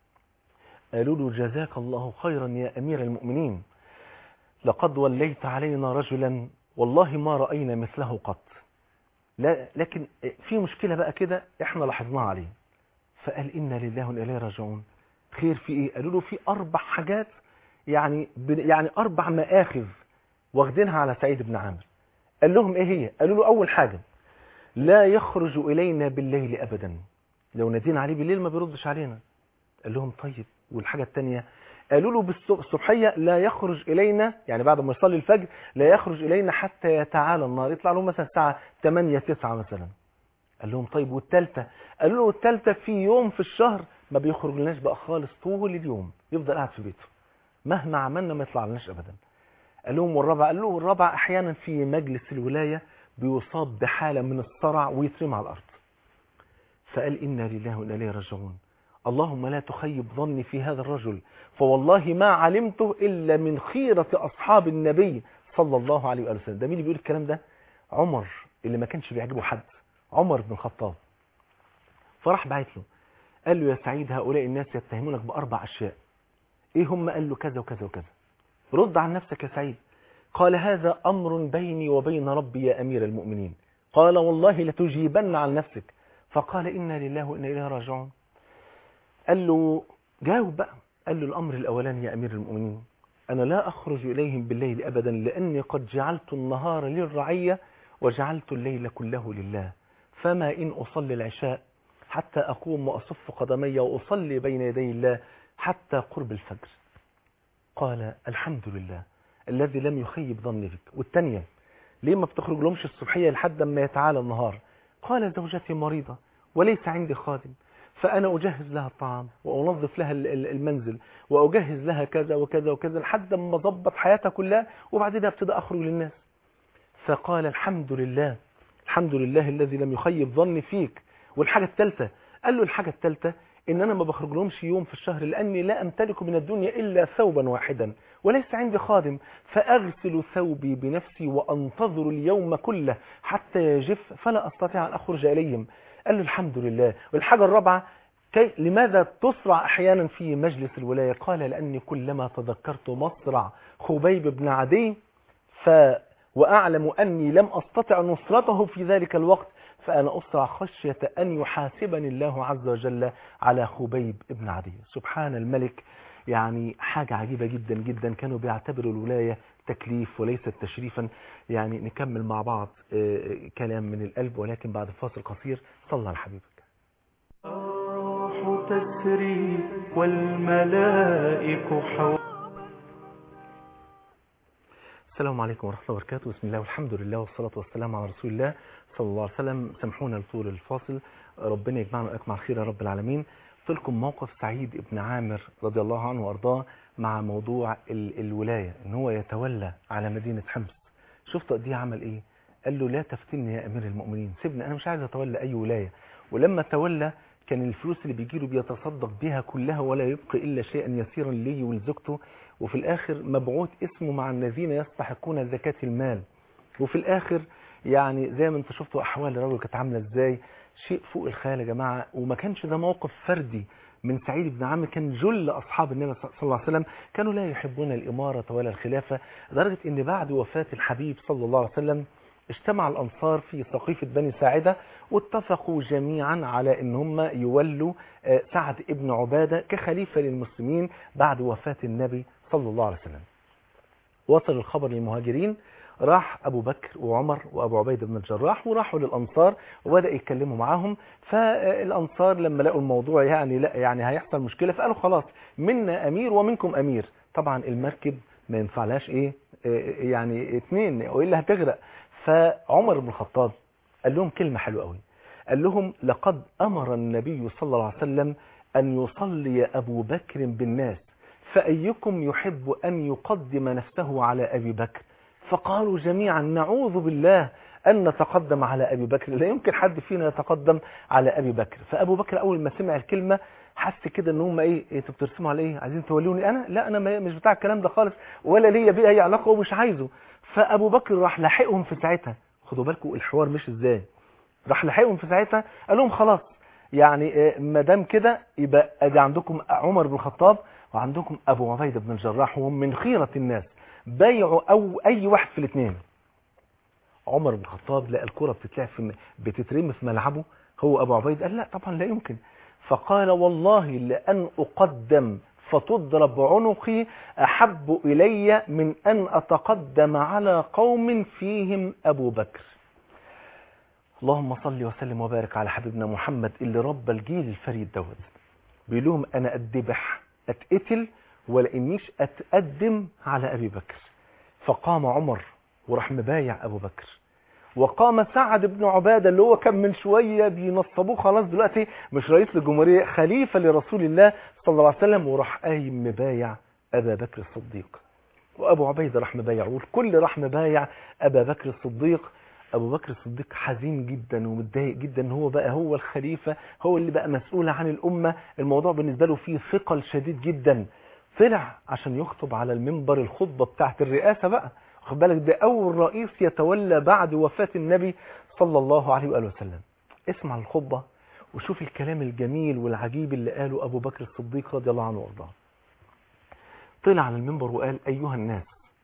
قالوا له جزاك الله خيرا يا أمير المؤمنين لقد وليت علينا رجلا والله ما رأينا مثله قط لا لكن في مشكلة بقى كده احنا لاحظناها عليه فقال إنا لله وإليه راجعون خير في ايه قالوا له في أربع حاجات يعني يعني أربع مآخذ واخدينها على سعيد بن عامر قال لهم ايه هي قالوا له أول حاجة لا يخرج إلينا بالليل أبدا لو نادينا عليه بالليل ما بيردش علينا قال لهم طيب والحاجة الثانية قالوا له بالصبحية لا يخرج إلينا يعني بعد ما يصلي الفجر لا يخرج إلينا حتى يتعالى النهار يطلع له مثلا الساعة 8 9 مثلا قال لهم طيب والثالثة قالوا له والثالثة في يوم في الشهر ما بيخرج لناش بقى خالص طول اليوم يفضل قاعد في بيته مهما عملنا ما يطلع لناش أبدا قال لهم والرابع قال له والرابع أحيانا في مجلس الولاية بيصاب بحالة من الصرع ويترمى على الأرض فقال إنا لله وإنا إليه راجعون اللهم لا تخيب ظني في هذا الرجل فوالله ما علمته إلا من خيرة أصحاب النبي صلى الله عليه وآله وسلم ده مين اللي بيقول الكلام ده عمر اللي ما كانش بيعجبه حد عمر بن الخطاب فراح بعت له قال له يا سعيد هؤلاء الناس يتهمونك بأربع أشياء إيه هم قال له كذا وكذا وكذا رد عن نفسك يا سعيد قال هذا أمر بيني وبين ربي يا أمير المؤمنين قال والله لتجيبن عن نفسك فقال إنا لله وإنا إليه راجعون قال له جاوب بقى قال له الأمر الأولاني يا أمير المؤمنين أنا لا أخرج إليهم بالليل أبدا لأني قد جعلت النهار للرعية وجعلت الليل كله لله فما إن أصلي العشاء حتى أقوم وأصف قدمي وأصلي بين يدي الله حتى قرب الفجر قال الحمد لله الذي لم يخيب ظني بك والثانية ليه ما بتخرج لهمش الصبحية لحد ما يتعالى النهار قال زوجتي مريضة وليس عندي خادم فأنا أجهز لها الطعام وأنظف لها المنزل وأجهز لها كذا وكذا وكذا لحد ما ضبط حياتها كلها وبعدين ابتدى أخرج للناس فقال الحمد لله الحمد لله الذي لم يخيب ظني فيك والحاجة الثالثة قال له الحاجة الثالثة ان انا ما بخرج لهمش يوم في الشهر لاني لا امتلك من الدنيا الا ثوبا واحدا وليس عندي خادم فاغسل ثوبي بنفسي وانتظر اليوم كله حتى يجف فلا استطيع ان اخرج اليهم قال له الحمد لله والحاجه الرابعه كي لماذا تسرع احيانا في مجلس الولايه قال لاني كلما تذكرت مصرع خبيب بن عدي ف واعلم اني لم استطع نصرته في ذلك الوقت فأنا أسرع خشية أن يحاسبني الله عز وجل على خبيب ابن عدي سبحان الملك يعني حاجة عجيبة جدا جدا كانوا بيعتبروا الولاية تكليف وليست تشريفا يعني نكمل مع بعض كلام من القلب ولكن بعد فاصل قصير صلى على حبيبك
الروح تسري والملائك حول
السلام عليكم ورحمة الله وبركاته بسم الله والحمد لله والصلاة والسلام على رسول الله صلى الله عليه وسلم سامحونا لطول الفاصل ربنا يجمعنا وإياكم على خير يا رب العالمين قلت لكم موقف سعيد ابن عامر رضي الله عنه وارضاه مع موضوع ال الولاية ان هو يتولى على مدينة حمص شفتوا قد ايه عمل ايه قال له لا تفتني يا امير المؤمنين سيبني انا مش عايز اتولى اي ولاية ولما تولى كان الفلوس اللي بيجيله بيتصدق بها كلها ولا يبقي الا شيئا يسيرا لي ولزوجته وفي الاخر مبعوث اسمه مع الذين يستحقون زكاة المال وفي الاخر يعني زي ما انت شفتوا احوال الرجل كانت عامله ازاي شيء فوق الخيال يا جماعه وما كانش ده موقف فردي من سعيد بن عامر كان جل اصحاب النبي صلى الله عليه وسلم كانوا لا يحبون الاماره ولا الخلافه لدرجه ان بعد وفاه الحبيب صلى الله عليه وسلم اجتمع الانصار في سقيفه بني ساعده واتفقوا جميعا على ان هم يولوا سعد ابن عباده كخليفه للمسلمين بعد وفاه النبي صلى الله عليه وسلم وصل الخبر للمهاجرين راح أبو بكر وعمر وأبو عبيد بن الجراح وراحوا للأنصار وبدأ يتكلموا معاهم فالأنصار لما لقوا الموضوع يعني لا يعني هيحصل مشكلة فقالوا خلاص منا أمير ومنكم أمير طبعا المركب ما ينفعلاش إيه يعني اتنين وإلا هتغرق فعمر بن الخطاب قال لهم كلمة حلوة قوي قال لهم لقد أمر النبي صلى الله عليه وسلم أن يصلي أبو بكر بالناس فأيكم يحب أن يقدم نفسه على أبي بكر فقالوا جميعا نعوذ بالله أن نتقدم على أبي بكر لا يمكن حد فينا يتقدم على أبي بكر فأبو بكر أول ما سمع الكلمة حس كده ان هم ايه انتوا بترسموا على ايه عايزين تولوني انا لا انا مش بتاع الكلام ده خالص ولا ليا بيه اي علاقه ومش عايزه فابو بكر راح لاحقهم في ساعتها خدوا بالكم الحوار مش ازاي راح لاحقهم في ساعتها قال لهم خلاص يعني ما دام كده يبقى ادي عندكم عمر بن الخطاب وعندكم ابو عبيده بن الجراح وهم من خيره الناس بايعوا او اي واحد في الاثنين عمر بن الخطاب لقى الكره بتتلعب في بتترمي في ملعبه هو ابو عبيد قال لا طبعا لا يمكن فقال والله لان اقدم فتضرب عنقي احب الي من ان اتقدم على قوم فيهم ابو بكر اللهم صل وسلم وبارك على حبيبنا محمد اللي ربى الجيل الفريد دوت بيقول لهم انا اتذبح اتقتل ولا انيش اتقدم على ابي بكر فقام عمر وراح مبايع ابو بكر وقام سعد بن عباده اللي هو كان من شويه بينصبوه خلاص دلوقتي مش رئيس للجمهوريه خليفه لرسول الله صلى الله عليه وسلم وراح قايم مبايع ابا بكر الصديق وابو عبيده راح مبايع والكل راح مبايع ابا بكر الصديق ابو بكر الصديق حزين جدا ومتضايق جدا ان هو بقى هو الخليفه هو اللي بقى مسؤول عن الامه الموضوع بالنسبه له فيه ثقل شديد جدا طلع عشان يخطب على المنبر الخطبه بتاعه الرئاسه بقى واخد بالك ده اول رئيس يتولى بعد وفاه النبي صلى الله عليه واله وسلم اسمع الخطبه وشوف الكلام الجميل والعجيب اللي قاله ابو بكر الصديق رضي الله عنه وارضاه طلع على المنبر وقال ايها الناس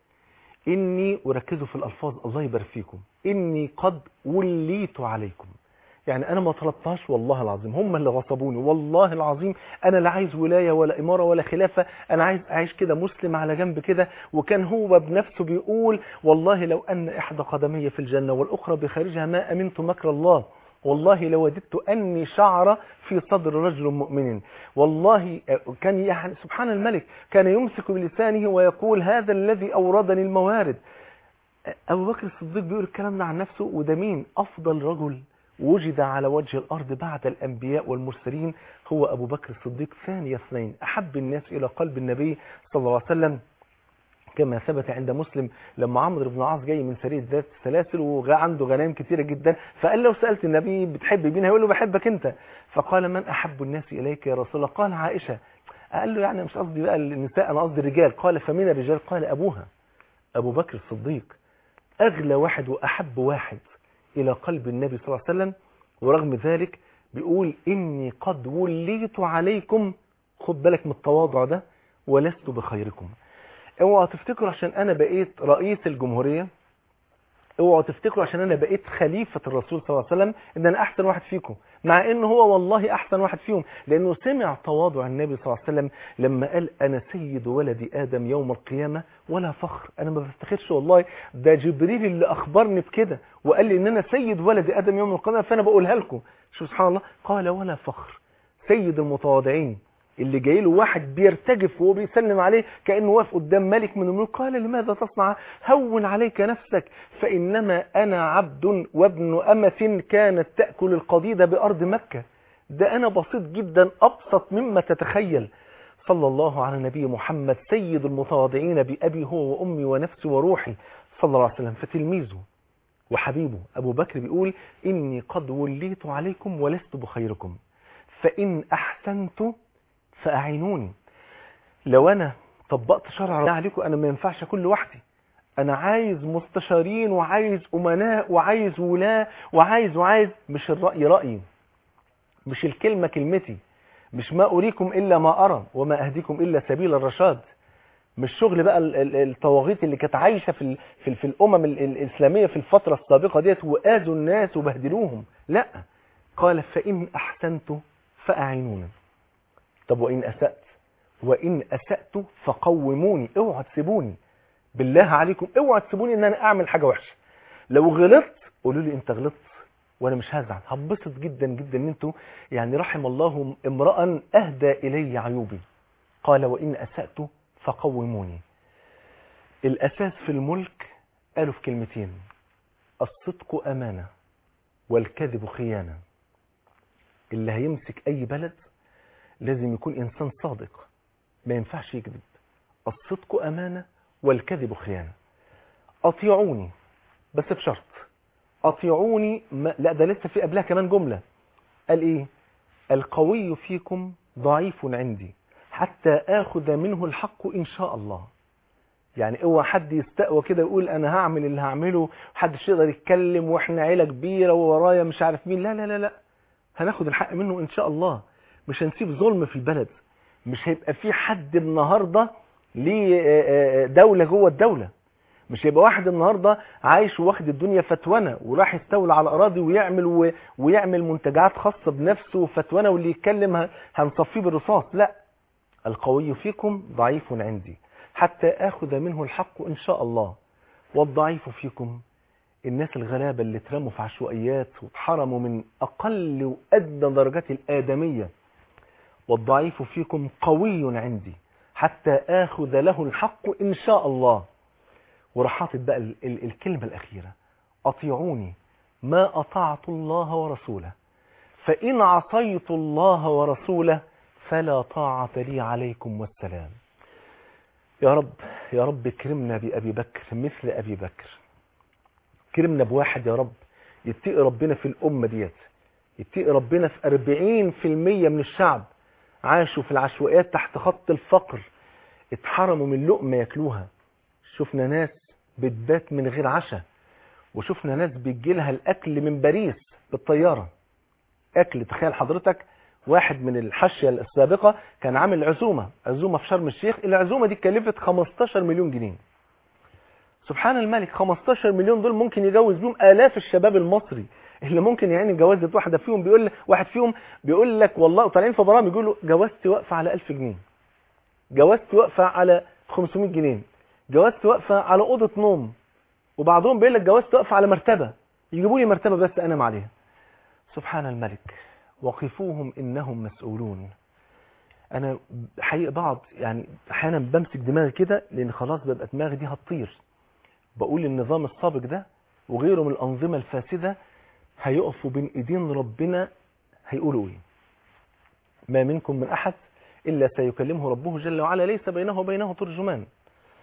إني وركزوا في الألفاظ الله يبارك فيكم إني قد وليت عليكم يعني أنا ما طلبتهاش والله العظيم هم اللي غصبوني والله العظيم أنا لا عايز ولاية ولا إمارة ولا خلافة أنا عايز أعيش كده مسلم على جنب كده وكان هو بنفسه بيقول والله لو أن إحدى قدمي في الجنة والأخرى بخارجها ما أمنت مكر الله والله لوددت أني شعر في صدر رجل مؤمن والله كان يعني سبحان الملك كان يمسك بلسانه ويقول هذا الذي أوردني الموارد أبو بكر الصديق بيقول الكلام ده عن نفسه وده مين أفضل رجل وجد على وجه الأرض بعد الأنبياء والمرسلين هو أبو بكر الصديق ثاني اثنين أحب الناس إلى قلب النبي صلى الله عليه وسلم كما ثبت عند مسلم لما عمرو بن العاص جاي من سريه ذات السلاسل وعنده غنائم كتيره جدا فقال لو سالت النبي بتحب مين هيقول له بحبك انت فقال من احب الناس اليك يا رسول الله قال عائشه قال له يعني مش قصدي بقى النساء انا قصدي الرجال قال فمن الرجال قال ابوها ابو بكر الصديق اغلى واحد واحب واحد الى قلب النبي صلى الله عليه وسلم ورغم ذلك بيقول اني قد وليت عليكم خد بالك من التواضع ده ولست بخيركم اوعوا تفتكروا عشان انا بقيت رئيس الجمهورية اوعوا تفتكروا عشان انا بقيت خليفة الرسول صلى الله عليه وسلم ان انا احسن واحد فيكم مع ان هو والله احسن واحد فيهم لانه سمع تواضع النبي صلى الله عليه وسلم لما قال انا سيد ولد ادم يوم القيامة ولا فخر انا ما بفتخرش والله ده جبريل اللي اخبرني بكده وقال لي ان انا سيد ولد ادم يوم القيامة فانا بقولها لكم شوف سبحان الله قال ولا فخر سيد المتواضعين اللي جاي له واحد بيرتجف وهو بيسلم عليه كأنه واقف قدام ملك من الملوك قال لماذا تصنع هون عليك نفسك فإنما أنا عبد وابن أمة كانت تأكل القضيد بأرض مكة ده أنا بسيط جدا أبسط مما تتخيل صلى الله على نبي محمد سيد المتواضعين بأبي هو وأمي ونفسي وروحي صلى الله عليه وسلم فتلميذه وحبيبه أبو بكر بيقول إني قد وليت عليكم ولست بخيركم فإن أحسنت فأعينوني لو أنا طبقت شرع الله عليكم أنا ما ينفعش أكون لوحدي أنا عايز مستشارين وعايز أمناء وعايز ولاة وعايز وعايز مش الرأي رأيي مش الكلمة كلمتي مش ما أريكم إلا ما أرى وما أهديكم إلا سبيل الرشاد مش شغل بقى الطواغيت اللي كانت عايشة في, في, في الأمم الإسلامية في الفترة السابقة ديت وآذوا الناس وبهدلوهم لا قال فإن أحسنت فأعينوني طب وإن أسأت وإن أسأت فقوموني اوعوا تسيبوني بالله عليكم اوعوا تسيبوني ان انا اعمل حاجة وحشة لو غلطت قولوا لي انت غلطت وانا مش هزعل هبسط جدا جدا ان انتوا يعني رحم الله امرأ اهدى الي عيوبي قال وإن أسأت فقوموني الأساس في الملك قالوا في كلمتين الصدق أمانة والكذب خيانة اللي هيمسك أي بلد لازم يكون إنسان صادق ما ينفعش يكذب الصدق أمانة والكذب خيانة أطيعوني بس بشرط أطيعوني ما... لا ده لسه في قبلها كمان جملة قال إيه القوي فيكم ضعيف عندي حتى آخذ منه الحق إن شاء الله يعني اوعى حد يستقوى كده يقول انا هعمل اللي هعمله محدش يقدر يتكلم واحنا عيله كبيره وورايا مش عارف مين لا لا لا لا هناخد الحق منه ان شاء الله مش هنسيب ظلم في البلد مش هيبقى في حد النهارده ليه دوله جوه الدوله مش هيبقى واحد النهارده عايش واخد الدنيا فتوانه وراح يستولى على الاراضي ويعمل و... ويعمل منتجعات خاصه بنفسه فتوانه واللي يتكلم هنصفيه بالرصاص لا القوي فيكم ضعيف عندي حتى آخذ منه الحق إن شاء الله والضعيف فيكم الناس الغلابة اللي اترموا في عشوائيات واتحرموا من أقل وأدنى درجات الآدمية والضعيف فيكم قوي عندي حتى آخذ له الحق إن شاء الله ورحاطت بقى ال ال الكلمة الأخيرة أطيعوني ما أطعت الله ورسوله فإن عصيت الله ورسوله فلا طاعة لي عليكم والسلام يا رب يا رب كرمنا بأبي بكر مثل أبي بكر كرمنا بواحد يا رب يتقي ربنا في الأمة ديت يتقي ربنا في أربعين في المية من الشعب عاشوا في العشوائيات تحت خط الفقر اتحرموا من لقمة ياكلوها شفنا ناس بتبات من غير عشاء وشفنا ناس بيجيلها الأكل من باريس بالطيارة أكل تخيل حضرتك واحد من الحشية السابقة كان عامل عزومة عزومة في شرم الشيخ العزومة دي كلفت 15 مليون جنيه سبحان الملك 15 مليون دول ممكن يجوز بيهم آلاف الشباب المصري اللي ممكن يعني جوازة واحدة فيهم بيقول واحد فيهم بيقول لك والله طالعين في برامج يقولوا جوازتي واقفة على 1000 جنيه جوازتي واقفة على 500 جنيه جوازتي واقفة على أوضة نوم وبعضهم بيقول لك جوازتي واقفة على مرتبة يجيبوا لي مرتبة بس أنام عليها سبحان الملك وقفوهم إنهم مسؤولون أنا حقيقة بعض يعني أحيانا بمسك دماغي كده لأن خلاص ببقى دماغي دي هتطير بقول النظام السابق ده وغيره من الأنظمة الفاسدة هيقفوا بين إيدين ربنا هيقولوا إيه ما منكم من أحد إلا سيكلمه ربه جل وعلا ليس بينه وبينه ترجمان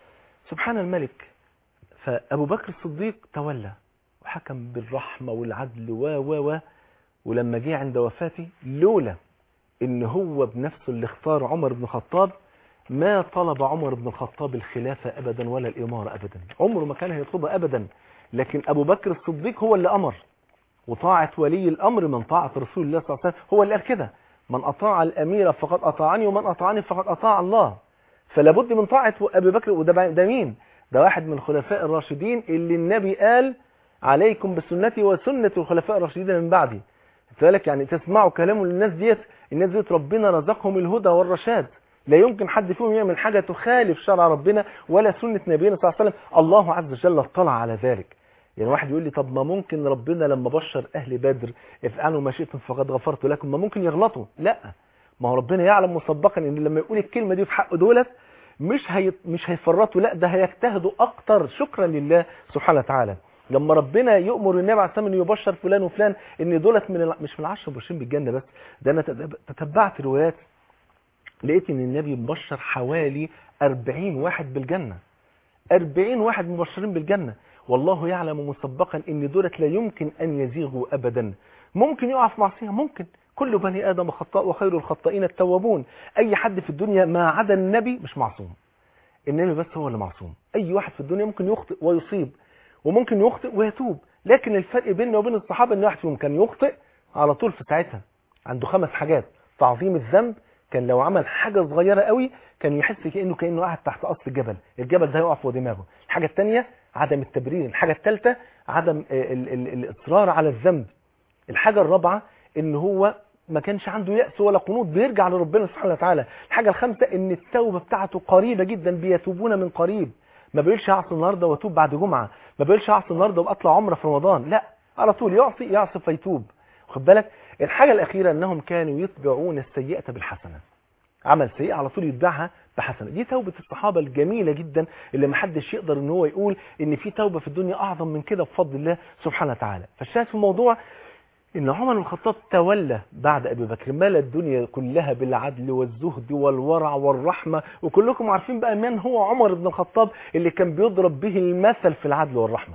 سبحان الملك فأبو بكر الصديق تولى وحكم بالرحمة والعدل و و و ولما جه عند وفاته لولا ان هو بنفسه اللي اختار عمر بن الخطاب ما طلب عمر بن الخطاب الخلافة ابدا ولا الامارة ابدا عمره ما كان هيطلبها ابدا لكن ابو بكر الصديق هو اللي امر وطاعة ولي الامر من طاعة رسول الله صلى الله عليه وسلم هو اللي قال كده من اطاع الامير فقد اطاعني ومن اطاعني فقد اطاع الله فلا بد من طاعة ابي بكر وده ده مين ده واحد من الخلفاء الراشدين اللي النبي قال عليكم بسنتي وسنة الخلفاء الراشدين من بعدي ذلك يعني تسمعوا كلامه للناس ديت الناس ديت ربنا رزقهم الهدى والرشاد لا يمكن حد فيهم يعمل حاجة تخالف شرع ربنا ولا سنة نبينا صلى الله عليه وسلم الله عز وجل اطلع على ذلك يعني واحد يقول لي طب ما ممكن ربنا لما بشر اهل بدر افعلوا ما شئتم فقد غفرت لكم ما ممكن يغلطوا لا ما هو ربنا يعلم مسبقا ان لما يقول الكلمة دي في حق دولت مش هي مش هيفرطوا لا ده هيجتهدوا اكتر شكرا لله سبحانه وتعالى لما ربنا يؤمر النبي عليه الصلاه والسلام انه يبشر فلان وفلان ان دولت من ال... مش من العشر مبشرين بالجنه بس ده انا تتبعت روايات لقيت ان النبي مبشر حوالي 40 واحد بالجنه 40 واحد مبشرين بالجنه والله يعلم مسبقا ان دولت لا يمكن ان يزيغوا ابدا ممكن يقع في معصيه ممكن كل بني ادم خطاء وخير الخطائين التوابون اي حد في الدنيا ما عدا النبي مش معصوم النبي بس هو اللي معصوم اي واحد في الدنيا ممكن يخطئ ويصيب وممكن يخطئ ويتوب لكن الفرق بيننا وبين الصحابة ان واحد فيهم كان يخطئ على طول في ساعتها عنده خمس حاجات تعظيم الذنب كان لو عمل حاجة صغيرة قوي كان يحس كأنه كأنه قاعد تحت أصل الجبل الجبل ده يقع فوق دماغه الحاجة الثانية عدم التبرير الحاجة الثالثة عدم ال ال الإصرار على الذنب الحاجة الرابعة ان هو ما كانش عنده يأس ولا قنوط بيرجع لربنا سبحانه وتعالى الحاجة الخامسة ان التوبة بتاعته قريبة جدا بيتوبون من قريب ما بيقولش هعصي النهارده واتوب بعد جمعه ما بيقولش هعصي النهارده واطلع عمره في رمضان لا على طول يعصي يعصي فيتوب خد بالك الحاجه الاخيره انهم كانوا يتبعون السيئه بالحسنه عمل سيئه على طول يتبعها بحسنه دي توبه الصحابه الجميله جدا اللي ما حدش يقدر ان هو يقول ان في توبه في الدنيا اعظم من كده بفضل الله سبحانه وتعالى فالشاهد في الموضوع ان عمر بن الخطاب تولى بعد ابي بكر ملا الدنيا كلها بالعدل والزهد والورع والرحمه وكلكم عارفين بقى من هو عمر بن الخطاب اللي كان بيضرب به المثل في العدل والرحمه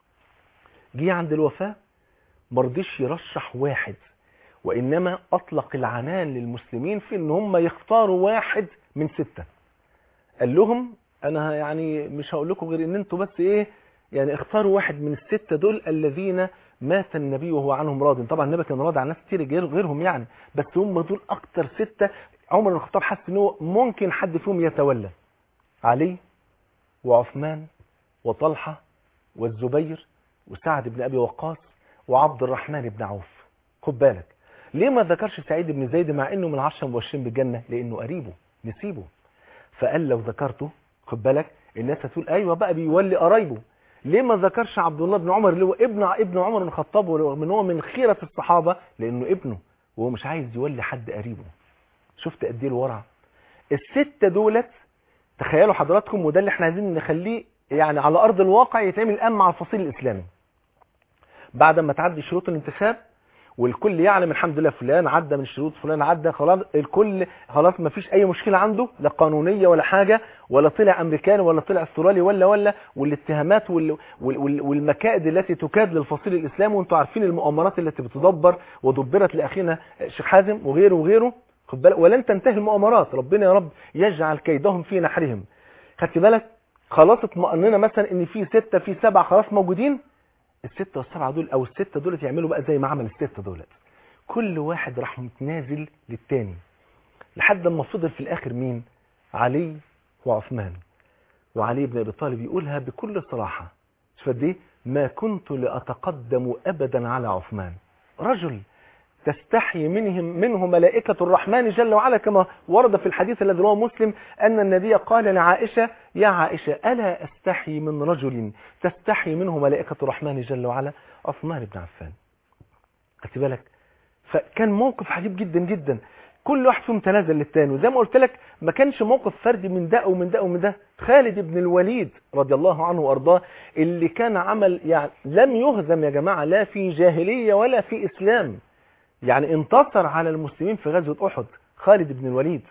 جه عند الوفاه ما رضيش يرشح واحد وانما اطلق العنان للمسلمين في ان هم يختاروا واحد من سته قال لهم انا يعني مش هقول لكم غير ان انتوا بس ايه يعني اختاروا واحد من السته دول الذين مات النبي وهو عنهم راض طبعا النبي كان راضي عن ناس كتير غير غيرهم يعني بس هم دول اكتر ستة عمر بن الخطاب حس ان هو ممكن حد فيهم يتولى علي وعثمان وطلحة والزبير وسعد بن ابي وقاص وعبد الرحمن بن عوف خد بالك ليه ما ذكرش سعيد بن زيد مع انه من عشرة مبشرين بالجنة لانه قريبه نسيبه فقال لو ذكرته خد بالك الناس هتقول ايوه بقى بيولي قرايبه ليه ما ذكرش عبد الله بن عمر اللي هو ابن ابن عمر بن الخطاب ورغم ان هو من خيرة الصحابة لانه ابنه وهو مش عايز يولي حد قريبه شفت قد ايه الورع الستة دولت تخيلوا حضراتكم وده اللي احنا عايزين نخليه يعني على ارض الواقع يتعمل الان مع الفصيل الاسلامي بعد ما تعدي شروط الانتخاب والكل يعلم الحمد لله فلان عدى من الشروط فلان عدى خلاص الكل خلاص ما فيش اي مشكلة عنده لا قانونية ولا حاجة ولا طلع امريكاني ولا طلع استرالي ولا ولا والاتهامات وال وال والمكائد التي تكاد للفصيل الاسلامي وانتم عارفين المؤامرات التي بتدبر ودبرت لاخينا الشيخ حازم وغيره وغيره خد بالك ولن تنتهي المؤامرات ربنا يا رب يجعل كيدهم في نحرهم خدت بالك خلاص اطمأننا مثلا ان في ستة في سبعة خلاص موجودين الستة والسبعة دول او الستة دول يعملوا بقى زي ما عمل الستة دولت كل واحد راح متنازل للتاني لحد ما فضل في الاخر مين علي وعثمان وعلي بن ابي طالب يقولها بكل صراحة شوف قد ايه ما كنت لاتقدم ابدا على عثمان رجل تستحي منهم منه ملائكة الرحمن جل وعلا كما ورد في الحديث الذي رواه مسلم أن النبي قال لعائشة يا عائشة ألا أستحي من رجل تستحي منه ملائكة الرحمن جل وعلا عثمان بن عفان خدت بالك فكان موقف عجيب جدا جدا كل واحد فيهم تنازل للتاني وزي ما قلت لك ما كانش موقف فردي من ده ومن ده ومن ده خالد بن الوليد رضي الله عنه وارضاه اللي كان عمل يعني لم يهزم يا جماعة لا في جاهلية ولا في إسلام يعني انتصر على المسلمين في غزوة أحد خالد بن الوليد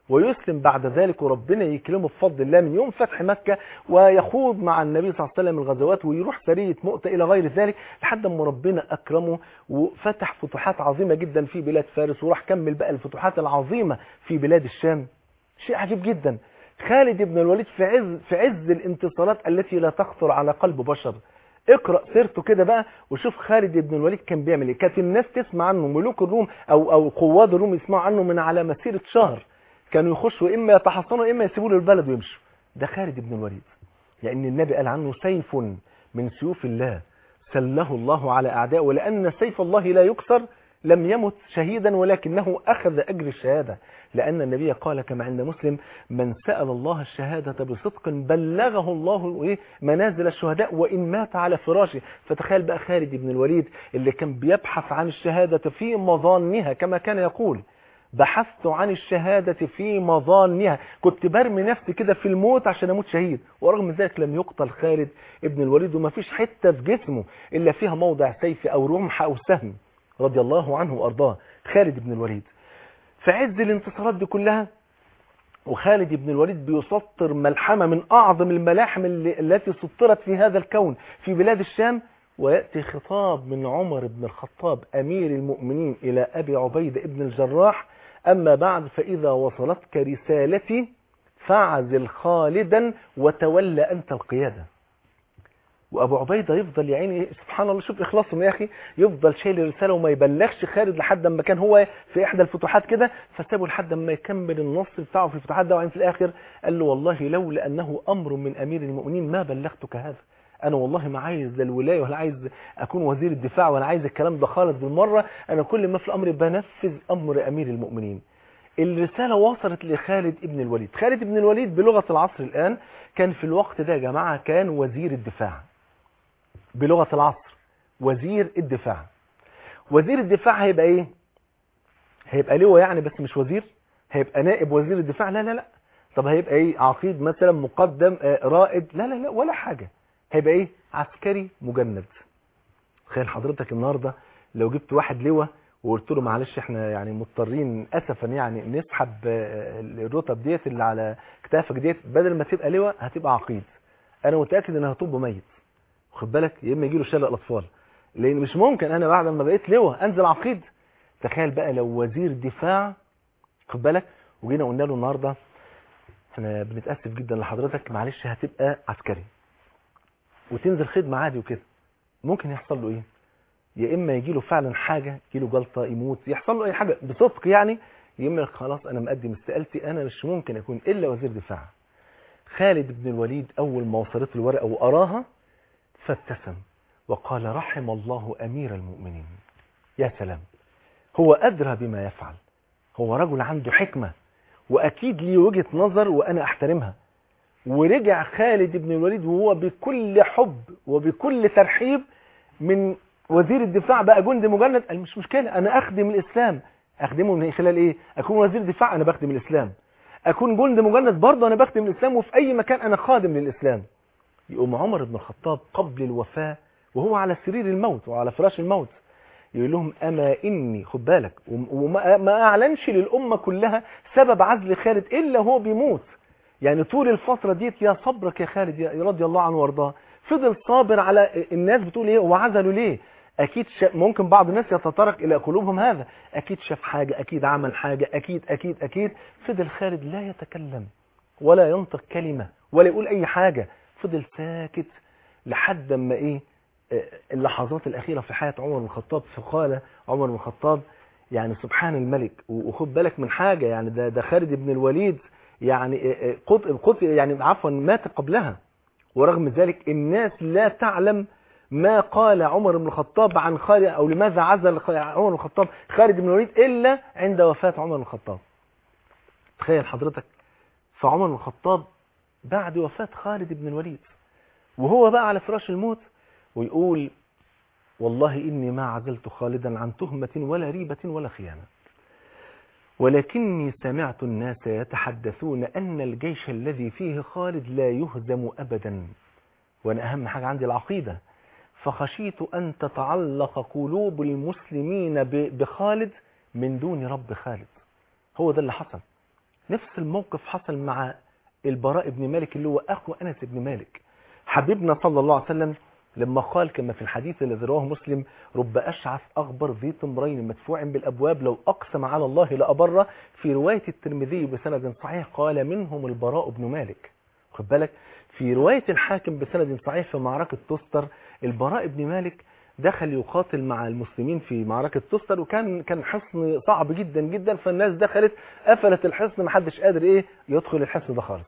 ويسلم بعد ذلك وربنا يكرمه بفضل الله من يوم فتح مكة ويخوض مع النبي صلى الله عليه وسلم الغزوات ويروح سرية مؤتة إلى غير ذلك لحد ما ربنا أكرمه وفتح فتوحات عظيمة جدا في بلاد فارس وراح كمل بقى الفتوحات العظيمة في بلاد الشام شيء عجيب جدا خالد بن الوليد في عز في عز الانتصارات التي لا تخطر على قلب بشر اقرأ سيرته كده بقى وشوف خالد بن الوليد كان بيعمل ايه كانت الناس تسمع عنه ملوك الروم او او قواد الروم يسمعوا عنه من على مسيرة شهر كانوا يخشوا اما يتحصنوا اما يسيبوا له البلد ويمشوا ده خالد بن الوليد يعني النبي قال عنه سيف من سيوف الله سله الله على اعدائه ولان سيف الله لا يكسر لم يمت شهيدا ولكنه أخذ أجر الشهادة لأن النبي قال كما عند مسلم من سأل الله الشهادة بصدق بلغه الله منازل الشهداء وإن مات على فراشه فتخيل بقى خالد بن الوليد اللي كان بيبحث عن الشهادة في مظانها كما كان يقول بحثت عن الشهادة في مظانها كنت برمي نفسي كده في الموت عشان اموت شهيد ورغم ذلك لم يقتل خالد ابن الوليد وما فيش حتة في جسمه إلا فيها موضع سيف أو رمح أو سهم رضي الله عنه وأرضاه خالد بن الوليد في عز الانتصارات دي كلها وخالد بن الوليد بيسطر ملحمة من أعظم الملاحم اللي التي سطرت في هذا الكون في بلاد الشام ويأتي خطاب من عمر بن الخطاب أمير المؤمنين إلى أبي عبيدة بن الجراح أما بعد فإذا وصلتك رسالتي فاعزل خالدا وتولى أنت القيادة وابو عبيده يفضل يا عيني سبحان الله شوف اخلاصهم يا اخي يفضل شايل الرساله وما يبلغش خالد لحد ما كان هو في احدى الفتوحات كده فسابه لحد ما يكمل النص بتاعه في الفتوحات ده وبعدين في الاخر قال له والله لولا انه امر من امير المؤمنين ما بلغتك هذا انا والله ما عايز لا الولايه ولا عايز اكون وزير الدفاع ولا عايز الكلام ده خالص بالمره انا كل ما في الامر بنفذ امر امير المؤمنين الرسالة وصلت لخالد ابن الوليد خالد ابن الوليد بلغة العصر الآن كان في الوقت ده يا جماعة كان وزير الدفاع بلغة العصر وزير الدفاع وزير الدفاع هيبقى ايه هيبقى لواء يعني بس مش وزير هيبقى نائب وزير الدفاع لا لا لا طب هيبقى ايه عقيد مثلا مقدم آه رائد لا لا لا ولا حاجة هيبقى ايه عسكري مجند تخيل حضرتك النهاردة لو جبت واحد لواء وقلت له معلش احنا يعني مضطرين اسفا يعني نسحب الرتب ديت اللي على كتافك ديت بدل ما تبقى لواء هتبقى عقيد انا متاكد انها هتبقى ميت واخد بالك يا اما يجي له شلل الاطفال لان مش ممكن انا بعد ما بقيت لواء انزل عقيد تخيل بقى لو وزير دفاع خد بالك وجينا قلنا له النهارده احنا بنتاسف جدا لحضرتك معلش هتبقى عسكري وتنزل خدمه عادي وكده ممكن يحصل له ايه يا اما يجي له فعلا حاجه يجي له جلطه يموت يحصل له اي حاجه بصدق يعني يا اما خلاص انا مقدم استقالتي انا مش ممكن اكون الا وزير دفاع خالد بن الوليد اول ما وصلت له الورقه وقراها فابتسم وقال رحم الله أمير المؤمنين يا سلام هو أدرى بما يفعل هو رجل عنده حكمة وأكيد ليه وجهة نظر وأنا أحترمها ورجع خالد بن الوليد وهو بكل حب وبكل ترحيب من وزير الدفاع بقى جندي مجند قال مش مشكلة أنا أخدم الإسلام أخدمه من خلال إيه أكون وزير دفاع أنا بخدم الإسلام أكون جندي مجند برضه أنا بخدم الإسلام وفي أي مكان أنا خادم للإسلام يقوم عمر بن الخطاب قبل الوفاة وهو على سرير الموت وعلى فراش الموت يقول لهم أما إني خد بالك وما ما أعلنش للأمة كلها سبب عزل خالد إلا هو بيموت يعني طول الفترة ديت يا صبرك يا خالد يا رضي الله عنه وارضاه فضل صابر على الناس بتقول ايه وعزلوا ليه اكيد شاف ممكن بعض الناس يتطرق الى قلوبهم هذا اكيد شاف حاجة اكيد عمل حاجة اكيد اكيد اكيد فضل خالد لا يتكلم ولا ينطق كلمة ولا يقول اي حاجة فضل ساكت لحد ما ايه اللحظات الاخيرة في حياة عمر بن الخطاب فقال عمر بن الخطاب يعني سبحان الملك وخد بالك من حاجة يعني ده ده خالد بن الوليد يعني قتل قتل يعني عفوا مات قبلها ورغم ذلك الناس لا تعلم ما قال عمر بن الخطاب عن خالد او لماذا عزل عمر بن الخطاب خالد بن الوليد الا عند وفاة عمر بن الخطاب تخيل حضرتك فعمر بن الخطاب بعد وفاة خالد بن الوليد وهو بقى على فراش الموت ويقول والله إني ما عزلت خالدا عن تهمة ولا ريبة ولا خيانة ولكني سمعت الناس يتحدثون أن الجيش الذي فيه خالد لا يهزم أبدا وأنا أهم حاجة عندي العقيدة فخشيت أن تتعلق قلوب المسلمين بخالد من دون رب خالد هو ده اللي حصل نفس الموقف حصل مع البراء بن مالك اللي هو أخو أنس بن مالك حبيبنا صلى الله عليه وسلم لما قال كما في الحديث الذي رواه مسلم رب أشعث أغبر ذي تمرين مدفوع بالأبواب لو أقسم على الله لأبره في رواية الترمذي بسند صحيح قال منهم البراء بن مالك خد بالك في رواية الحاكم بسند صحيح في معركة تستر البراء بن مالك دخل يقاتل مع المسلمين في معركة تستر وكان كان حصن صعب جدا جدا فالناس دخلت قفلت الحصن محدش قادر ايه يدخل الحصن ده خالص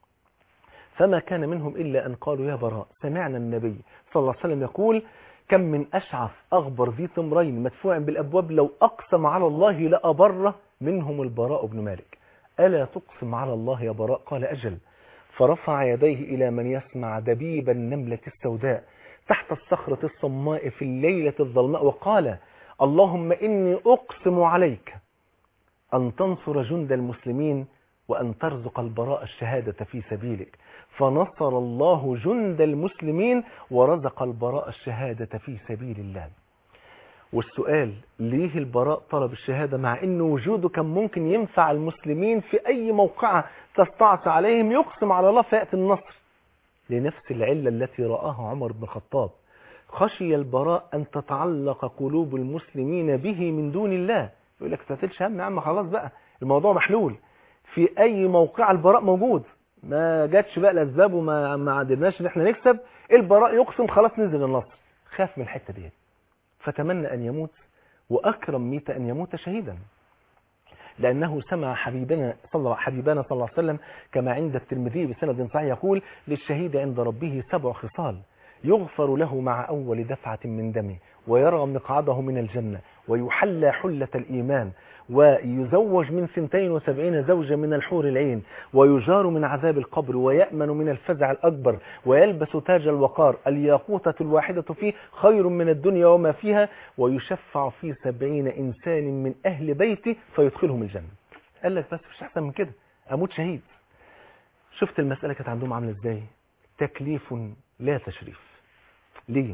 فما كان منهم إلا أن قالوا يا براء سمعنا النبي صلى الله عليه وسلم يقول كم من أشعث أغبر ذي تمرين مدفوع بالأبواب لو أقسم على الله لأبره منهم البراء بن مالك ألا تقسم على الله يا براء قال أجل فرفع يديه إلى من يسمع دبيب النملة السوداء تحت الصخرة الصماء في الليلة الظلماء وقال اللهم إني أقسم عليك أن تنصر جند المسلمين وأن ترزق البراء الشهادة في سبيلك فنصر الله جند المسلمين ورزق البراء الشهادة في سبيل الله والسؤال ليه البراء طلب الشهادة مع أن وجوده كان ممكن ينفع المسلمين في أي موقعة تستعصى عليهم يقسم على الله فيأتي النصر لنفس العلة التي رآها عمر بن الخطاب خشي البراء أن تتعلق قلوب المسلمين به من دون الله يقول لك تتلش هم يا عم خلاص بقى الموضوع محلول في أي موقع البراء موجود ما جاتش بقى الأسباب وما ما قدرناش ان احنا نكسب البراء يقسم خلاص نزل النصر خاف من الحتة دي فتمنى أن يموت وأكرم ميت أن يموت شهيدا لأنه سمع حبيبنا صلى الله حبيبنا صلى الله عليه وسلم كما عند الترمذي بسند صحيح يقول للشهيد عند ربه سبع خصال يغفر له مع أول دفعة من دمه ويرى مقعده من الجنة ويحلى حلة الإيمان ويزوج من سنتين وسبعين زوجة من الحور العين ويجار من عذاب القبر ويأمن من الفزع الأكبر ويلبس تاج الوقار الياقوتة الواحدة فيه خير من الدنيا وما فيها ويشفع في سبعين إنسان من أهل بيته فيدخلهم الجنة قال لك بس مش أحسن من كده أموت شهيد شفت المسألة كانت عندهم عاملة إزاي تكليف لا تشريف ليه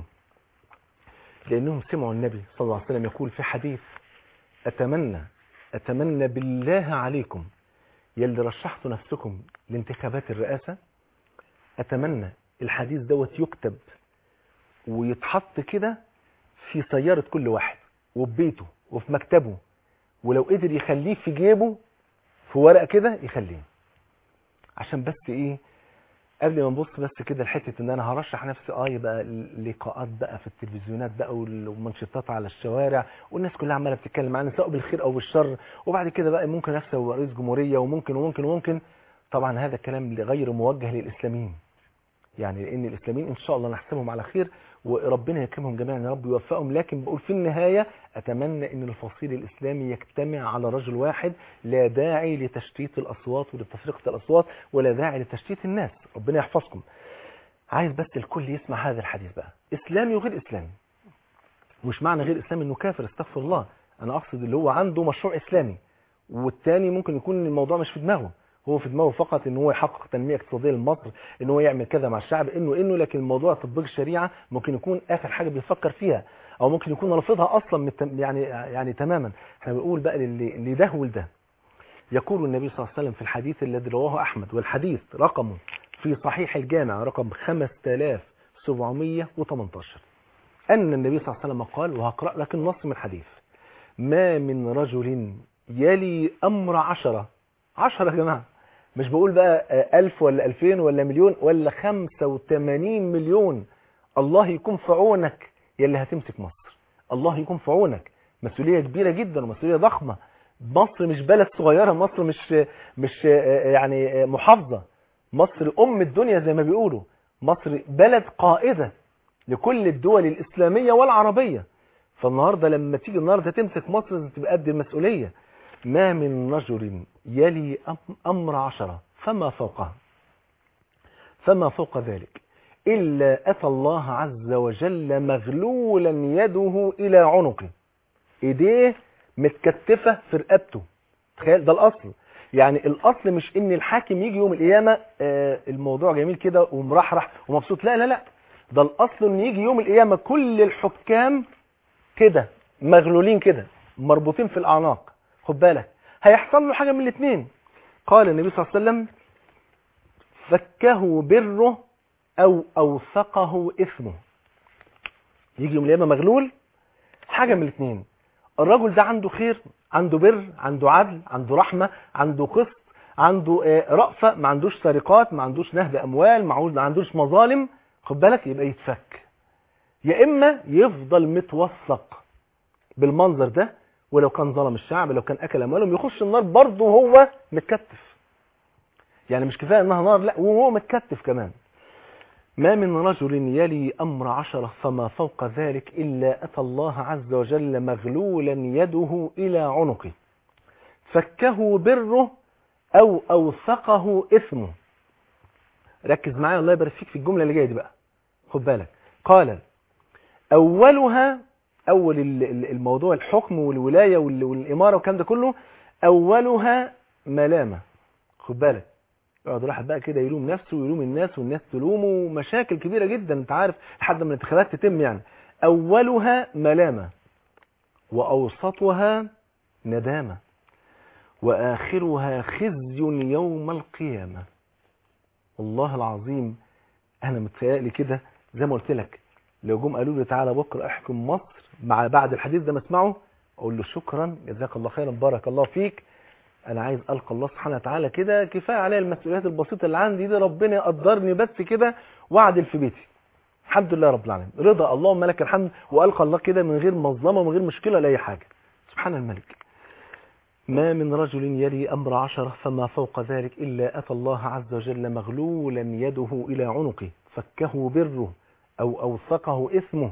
لأنهم سمعوا النبي صلى الله عليه وسلم يقول في حديث أتمنى أتمنى بالله عليكم يلي رشحتوا نفسكم لانتخابات الرئاسة أتمنى الحديث دوت يكتب ويتحط كده في سيارة كل واحد وفي بيته وفي مكتبه ولو قدر يخليه في جيبه في ورقة كده يخليه عشان بس ايه قبل ما نبص بس كده لحته ان انا هرشح نفسي اه يبقى لقاءات بقى في التلفزيونات بقى والمنشطات على الشوارع والناس كلها عماله بتتكلم عني سواء بالخير او بالشر وبعد كده بقى ممكن نفسي ابقى رئيس جمهوريه وممكن وممكن وممكن طبعا هذا الكلام غير موجه للاسلاميين يعني لان الاسلاميين ان شاء الله نحسبهم على خير وربنا يكرمهم جميعا يا رب يوفقهم لكن بقول في النهايه اتمنى ان الفصيل الاسلامي يجتمع على رجل واحد لا داعي لتشتيت الاصوات ولتفرقه الاصوات ولا داعي لتشتيت الناس ربنا يحفظكم عايز بس الكل يسمع هذا الحديث بقى اسلامي وغير اسلامي مش معنى غير اسلامي انه كافر استغفر الله انا اقصد اللي هو عنده مشروع اسلامي والتاني ممكن يكون الموضوع مش في دماغه هو في دماغه فقط ان هو يحقق تنميه اقتصاديه لمصر ان هو يعمل كذا مع الشعب انه انه لكن الموضوع تطبيق الشريعه ممكن يكون اخر حاجه بيفكر فيها او ممكن يكون رافضها اصلا من يعني يعني تماما احنا بنقول بقى للي ده ولده يقول النبي صلى الله عليه وسلم في الحديث الذي رواه احمد والحديث رقمه في صحيح الجامع رقم 5718 ان النبي صلى الله عليه وسلم قال وهقرا لك النص من الحديث ما من رجل يلي امر عشرة عشرة يا جماعه مش بقول بقى ألف ولا ألفين ولا مليون ولا خمسة وتمانين مليون الله يكون في عونك يلي هتمسك مصر الله يكون في عونك مسؤولية كبيرة جدا ومسؤولية ضخمة مصر مش بلد صغيرة مصر مش مش يعني محافظة مصر أم الدنيا زي ما بيقولوا مصر بلد قائدة لكل الدول الإسلامية والعربية فالنهاردة لما تيجي النهاردة تمسك مصر تبقى قد المسؤولية ما من رجل يلي أمر عشرة فما فوقها فما فوق ذلك إلا أتى الله عز وجل مغلولا يده إلى عنقه إيديه متكتفة في رقبته تخيل ده الأصل يعني الأصل مش إن الحاكم يجي يوم القيامة آه الموضوع جميل كده ومرحرح ومبسوط لا لا لا ده الأصل إن يجي يوم القيامة كل الحكام كده مغلولين كده مربوطين في الأعناق خد بالك هيحصل له حاجة من الاثنين قال النبي صلى الله عليه وسلم فكه بره أو أوثقه إثمه يجي يوم القيامة مغلول حاجة من الاثنين الرجل ده عنده خير عنده بر عنده عدل عنده رحمة عنده قسط عنده آه، رأفة ما عندوش سرقات ما عندوش نهب أموال ما عندوش- ما عندوش مظالم خد بالك يبقى يتفك يا إما يفضل متوثق بالمنظر ده ولو كان ظلم الشعب لو كان أكل أموالهم يخش النار برضه هو متكتف يعني مش كفاية انها نار لا وهو متكتف كمان ما من رجل يلي أمر عشرة فما فوق ذلك إلا أتى الله عز وجل مغلولا يده إلى عنقه فكه بره أو أوثقه إثمه ركز معايا الله يبارك فيك في الجملة اللي جاية دي بقى خد بالك قال أولها أول ال- ال- الموضوع الحكم والولاية وال- والإمارة والكلام ده كله أولها ملامة خد بالك يقعد الواحد بقى كده يلوم نفسه ويلوم الناس والناس تلومه مشاكل كبيرة جدا انت عارف لحد ما الانتخابات تتم يعني أولها ملامة وأوسطها ندامة وآخرها خزي يوم القيامة والله العظيم أنا متهيألي كده زي ما قلت لك لو جم قالوا لي تعالى بكرة احكم مصر مع بعد الحديث ده ما اسمعه أقول له شكرا جزاك الله خيرا بارك الله فيك انا عايز القى الله سبحانه وتعالى كده كفايه عليا المسؤوليات البسيطه اللي عندي دي ربنا يقدرني بس كده واعدل في بيتي الحمد لله رب العالمين رضا اللهم لك الحمد والقى الله كده من غير مظلمه ومن غير مشكله ولا اي حاجه سبحان الملك ما من رجل يلي امر عشره فما فوق ذلك الا اتى الله عز وجل مغلولا يده الى عنقه فكه بره او اوثقه اثمه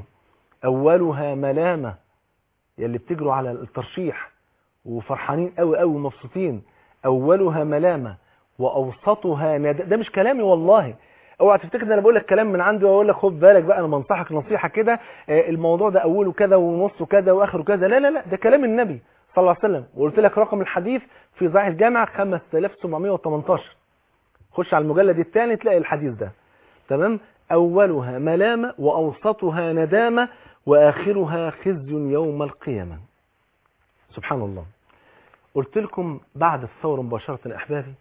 اولها ملامه يلي بتجروا على الترشيح وفرحانين قوي قوي ومبسوطين اولها ملامه واوسطها ندى ده مش كلامي والله اوعى تفتكر ان انا بقول لك كلام من عندي واقول لك خد بالك بقى انا بنصحك نصيحه كده آه، الموضوع ده اوله كذا ونصه كذا واخره كذا لا لا لا ده كلام النبي صلى الله عليه وسلم وقلت لك رقم الحديث في صحيح الجامع 5718 خش على المجلد الثاني تلاقي الحديث ده تمام اولها ملامه واوسطها ندامه واخرها خزي يوم القيامه سبحان الله قلت لكم بعد الثورة مباشرة أحبابي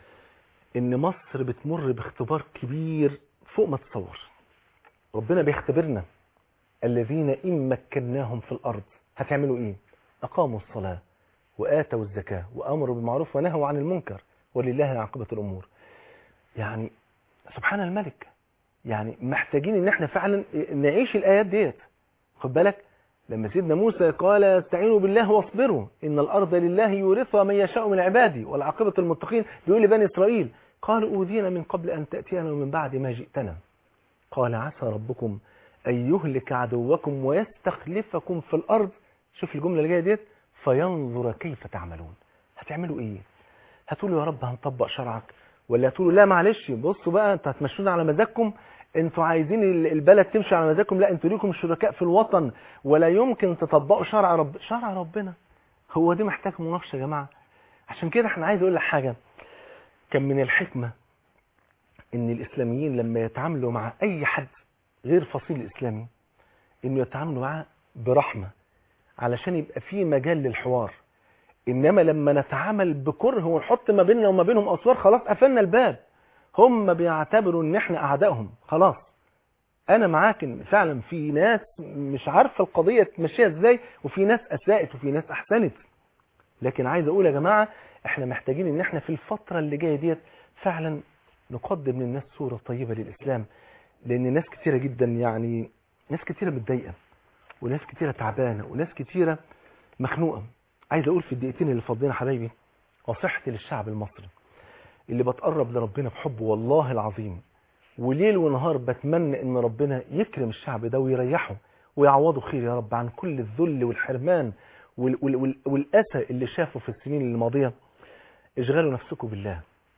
إن مصر بتمر باختبار كبير فوق ما تتصور ربنا بيختبرنا الذين إن مكناهم في الأرض هتعملوا إيه أقاموا الصلاة وآتوا الزكاة وأمروا بالمعروف ونهوا عن المنكر ولله عاقبة الأمور يعني سبحان الملك يعني محتاجين ان احنا فعلا نعيش الآيات ديت خد بالك لما سيدنا موسى قال استعينوا بالله واصبروا إن الأرض لله يورثها من يشاء من عباده والعاقبة المتقين بيقول لبني إسرائيل قالوا أوذينا من قبل أن تأتينا ومن بعد ما جئتنا قال عسى ربكم أن يهلك عدوكم ويستخلفكم في الأرض شوف الجملة اللي جاية ديت فينظر كيف تعملون هتعملوا إيه هتقولوا يا رب هنطبق شرعك ولا هتقولوا لا معلش بصوا بقى انتوا هتمشونا على مزاجكم انتوا عايزين ال- البلد تمشي على مزاجكم لا انتوا ليكم شركاء في الوطن ولا يمكن تطبقوا شرع رب شرع ربنا هو دي محتاج مناقشه يا جماعه عشان كده احنا عايز اقول لك حاجه كان من الحكمه ان الاسلاميين لما يتعاملوا مع اي حد غير فصيل الاسلامي انه يتعاملوا معاه برحمه علشان يبقى في مجال للحوار انما لما نتعامل بكره ونحط ما بيننا وما بينهم اسوار خلاص قفلنا الباب هم بيعتبروا ان احنا اعدائهم خلاص انا معاك ان فعلا في ناس مش عارفه القضيه تمشيها ازاي وفي ناس اساءت وفي ناس احسنت لكن عايز اقول يا جماعه احنا محتاجين ان احنا في الفتره اللي جايه ديت فعلا نقدم للناس صوره طيبه للاسلام لان ناس كتيره جدا يعني ناس كتيره متضايقه وناس كتيره تعبانه وناس كتيره مخنوقه عايز اقول في الدقيقتين اللي فاضلين يا حبايبي نصيحتي للشعب المصري اللي بتقرب لربنا بحبه والله العظيم وليل ونهار بتمنى ان ربنا يكرم الشعب ده ويريحه ويعوضه خير يا رب عن كل الذل والحرمان وال وال وال والاسى اللي شافه في السنين الماضيه اشغلوا نفسكم بالله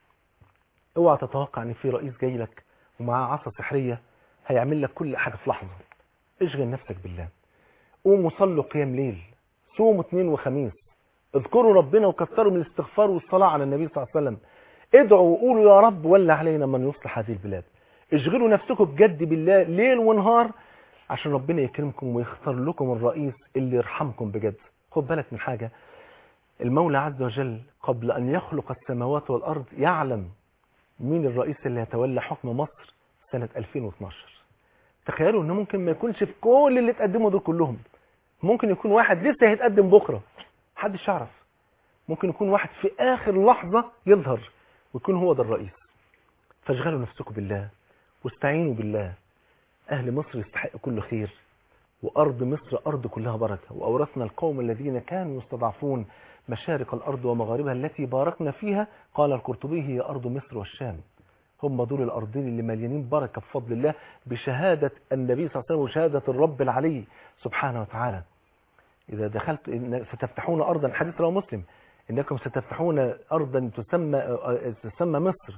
اوعى تتوقع ان في رئيس جاي لك ومعاه عصا سحريه هيعمل لك كل حاجه في لحظه اشغل نفسك بالله قوموا صلوا قيام ليل صوموا اثنين وخميس اذكروا ربنا وكثروا من الاستغفار والصلاة على النبي صلى الله عليه وسلم ادعوا وقولوا يا رب ولا علينا من يصلح هذه البلاد اشغلوا نفسكم بجد بالله ليل ونهار عشان ربنا يكرمكم ويختار لكم الرئيس اللي يرحمكم بجد خد بالك من حاجة المولى عز وجل قبل أن يخلق السماوات والأرض يعلم مين الرئيس اللي يتولى حكم مصر سنة 2012 تخيلوا انه ممكن ما يكونش في كل اللي اتقدموا دول كلهم ممكن يكون واحد لسه هيتقدم بكرة محدش يعرف ممكن يكون واحد في آخر لحظة يظهر ويكون هو ده الرئيس فاشغلوا نفسكم بالله واستعينوا بالله أهل مصر يستحق كل خير وأرض مصر أرض كلها بركة وأورثنا القوم الذين كانوا يستضعفون مشارق الأرض ومغاربها التي باركنا فيها قال القرطبي هي أرض مصر والشام هم دول الأرضين اللي مليانين بركة بفضل الله بشهادة النبي صلى الله عليه وسلم وشهادة الرب العلي سبحانه وتعالى إذا دخلت إن ستفتحون أرضا حديث رواه مسلم إنكم ستفتحون أرضا تسمى تسمى مصر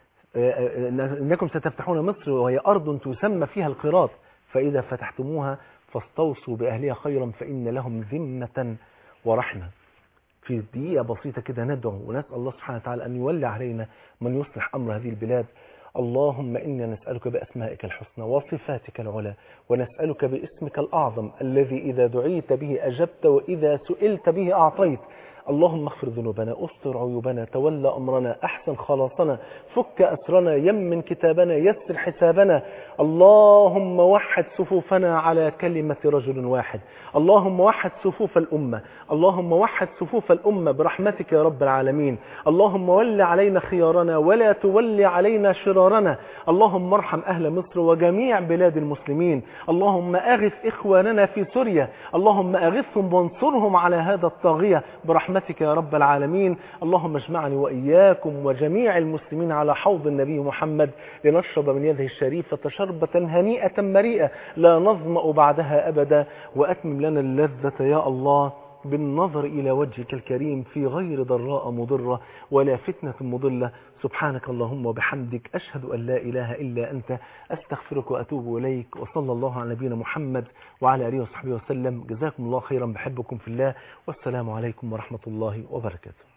إنكم ستفتحون مصر وهي أرض تسمى فيها القراط فإذا فتحتموها فاستوصوا بأهلها خيرا فإن لهم ذمة ورحمة في دقيقة بسيطة كده ندعو ونسأل الله سبحانه وتعالى أن يولي علينا من يصلح أمر هذه البلاد اللهم إنا نسألك بأسمائك الحسنى وصفاتك العلى ونسألك باسمك الأعظم الذي إذا دعيت به أجبت وإذا سئلت به أعطيت اللهم اغفر ذنوبنا استر عيوبنا تولى أمرنا أحسن خلاصنا فك أسرنا يمن كتابنا يسر حسابنا اللهم وحد صفوفنا على كلمة رجل واحد اللهم وحد صفوف الأمة اللهم وحد صفوف الأمة برحمتك يا رب العالمين اللهم ول علينا خيارنا ولا تولي علينا شرارنا اللهم ارحم أهل مصر وجميع بلاد المسلمين اللهم أغث إخواننا في سوريا اللهم أغثهم وانصرهم على هذا الطاغية برحمتك يا رب العالمين اللهم اجمعني وإياكم وجميع المسلمين على حوض النبي محمد لنشرب من يده الشريفة شربة هنيئة مريئة لا نظمأ بعدها أبدا وأتمم لنا اللذة يا الله بالنظر إلى وجهك الكريم في غير ضراء مضرة ولا فتنة مضلة سبحانك اللهم وبحمدك أشهد أن لا إله إلا أنت أستغفرك وأتوب إليك وصلى الله على نبينا محمد وعلى آله وصحبه وسلم جزاكم الله خيرا بحبكم في الله والسلام عليكم ورحمة الله وبركاته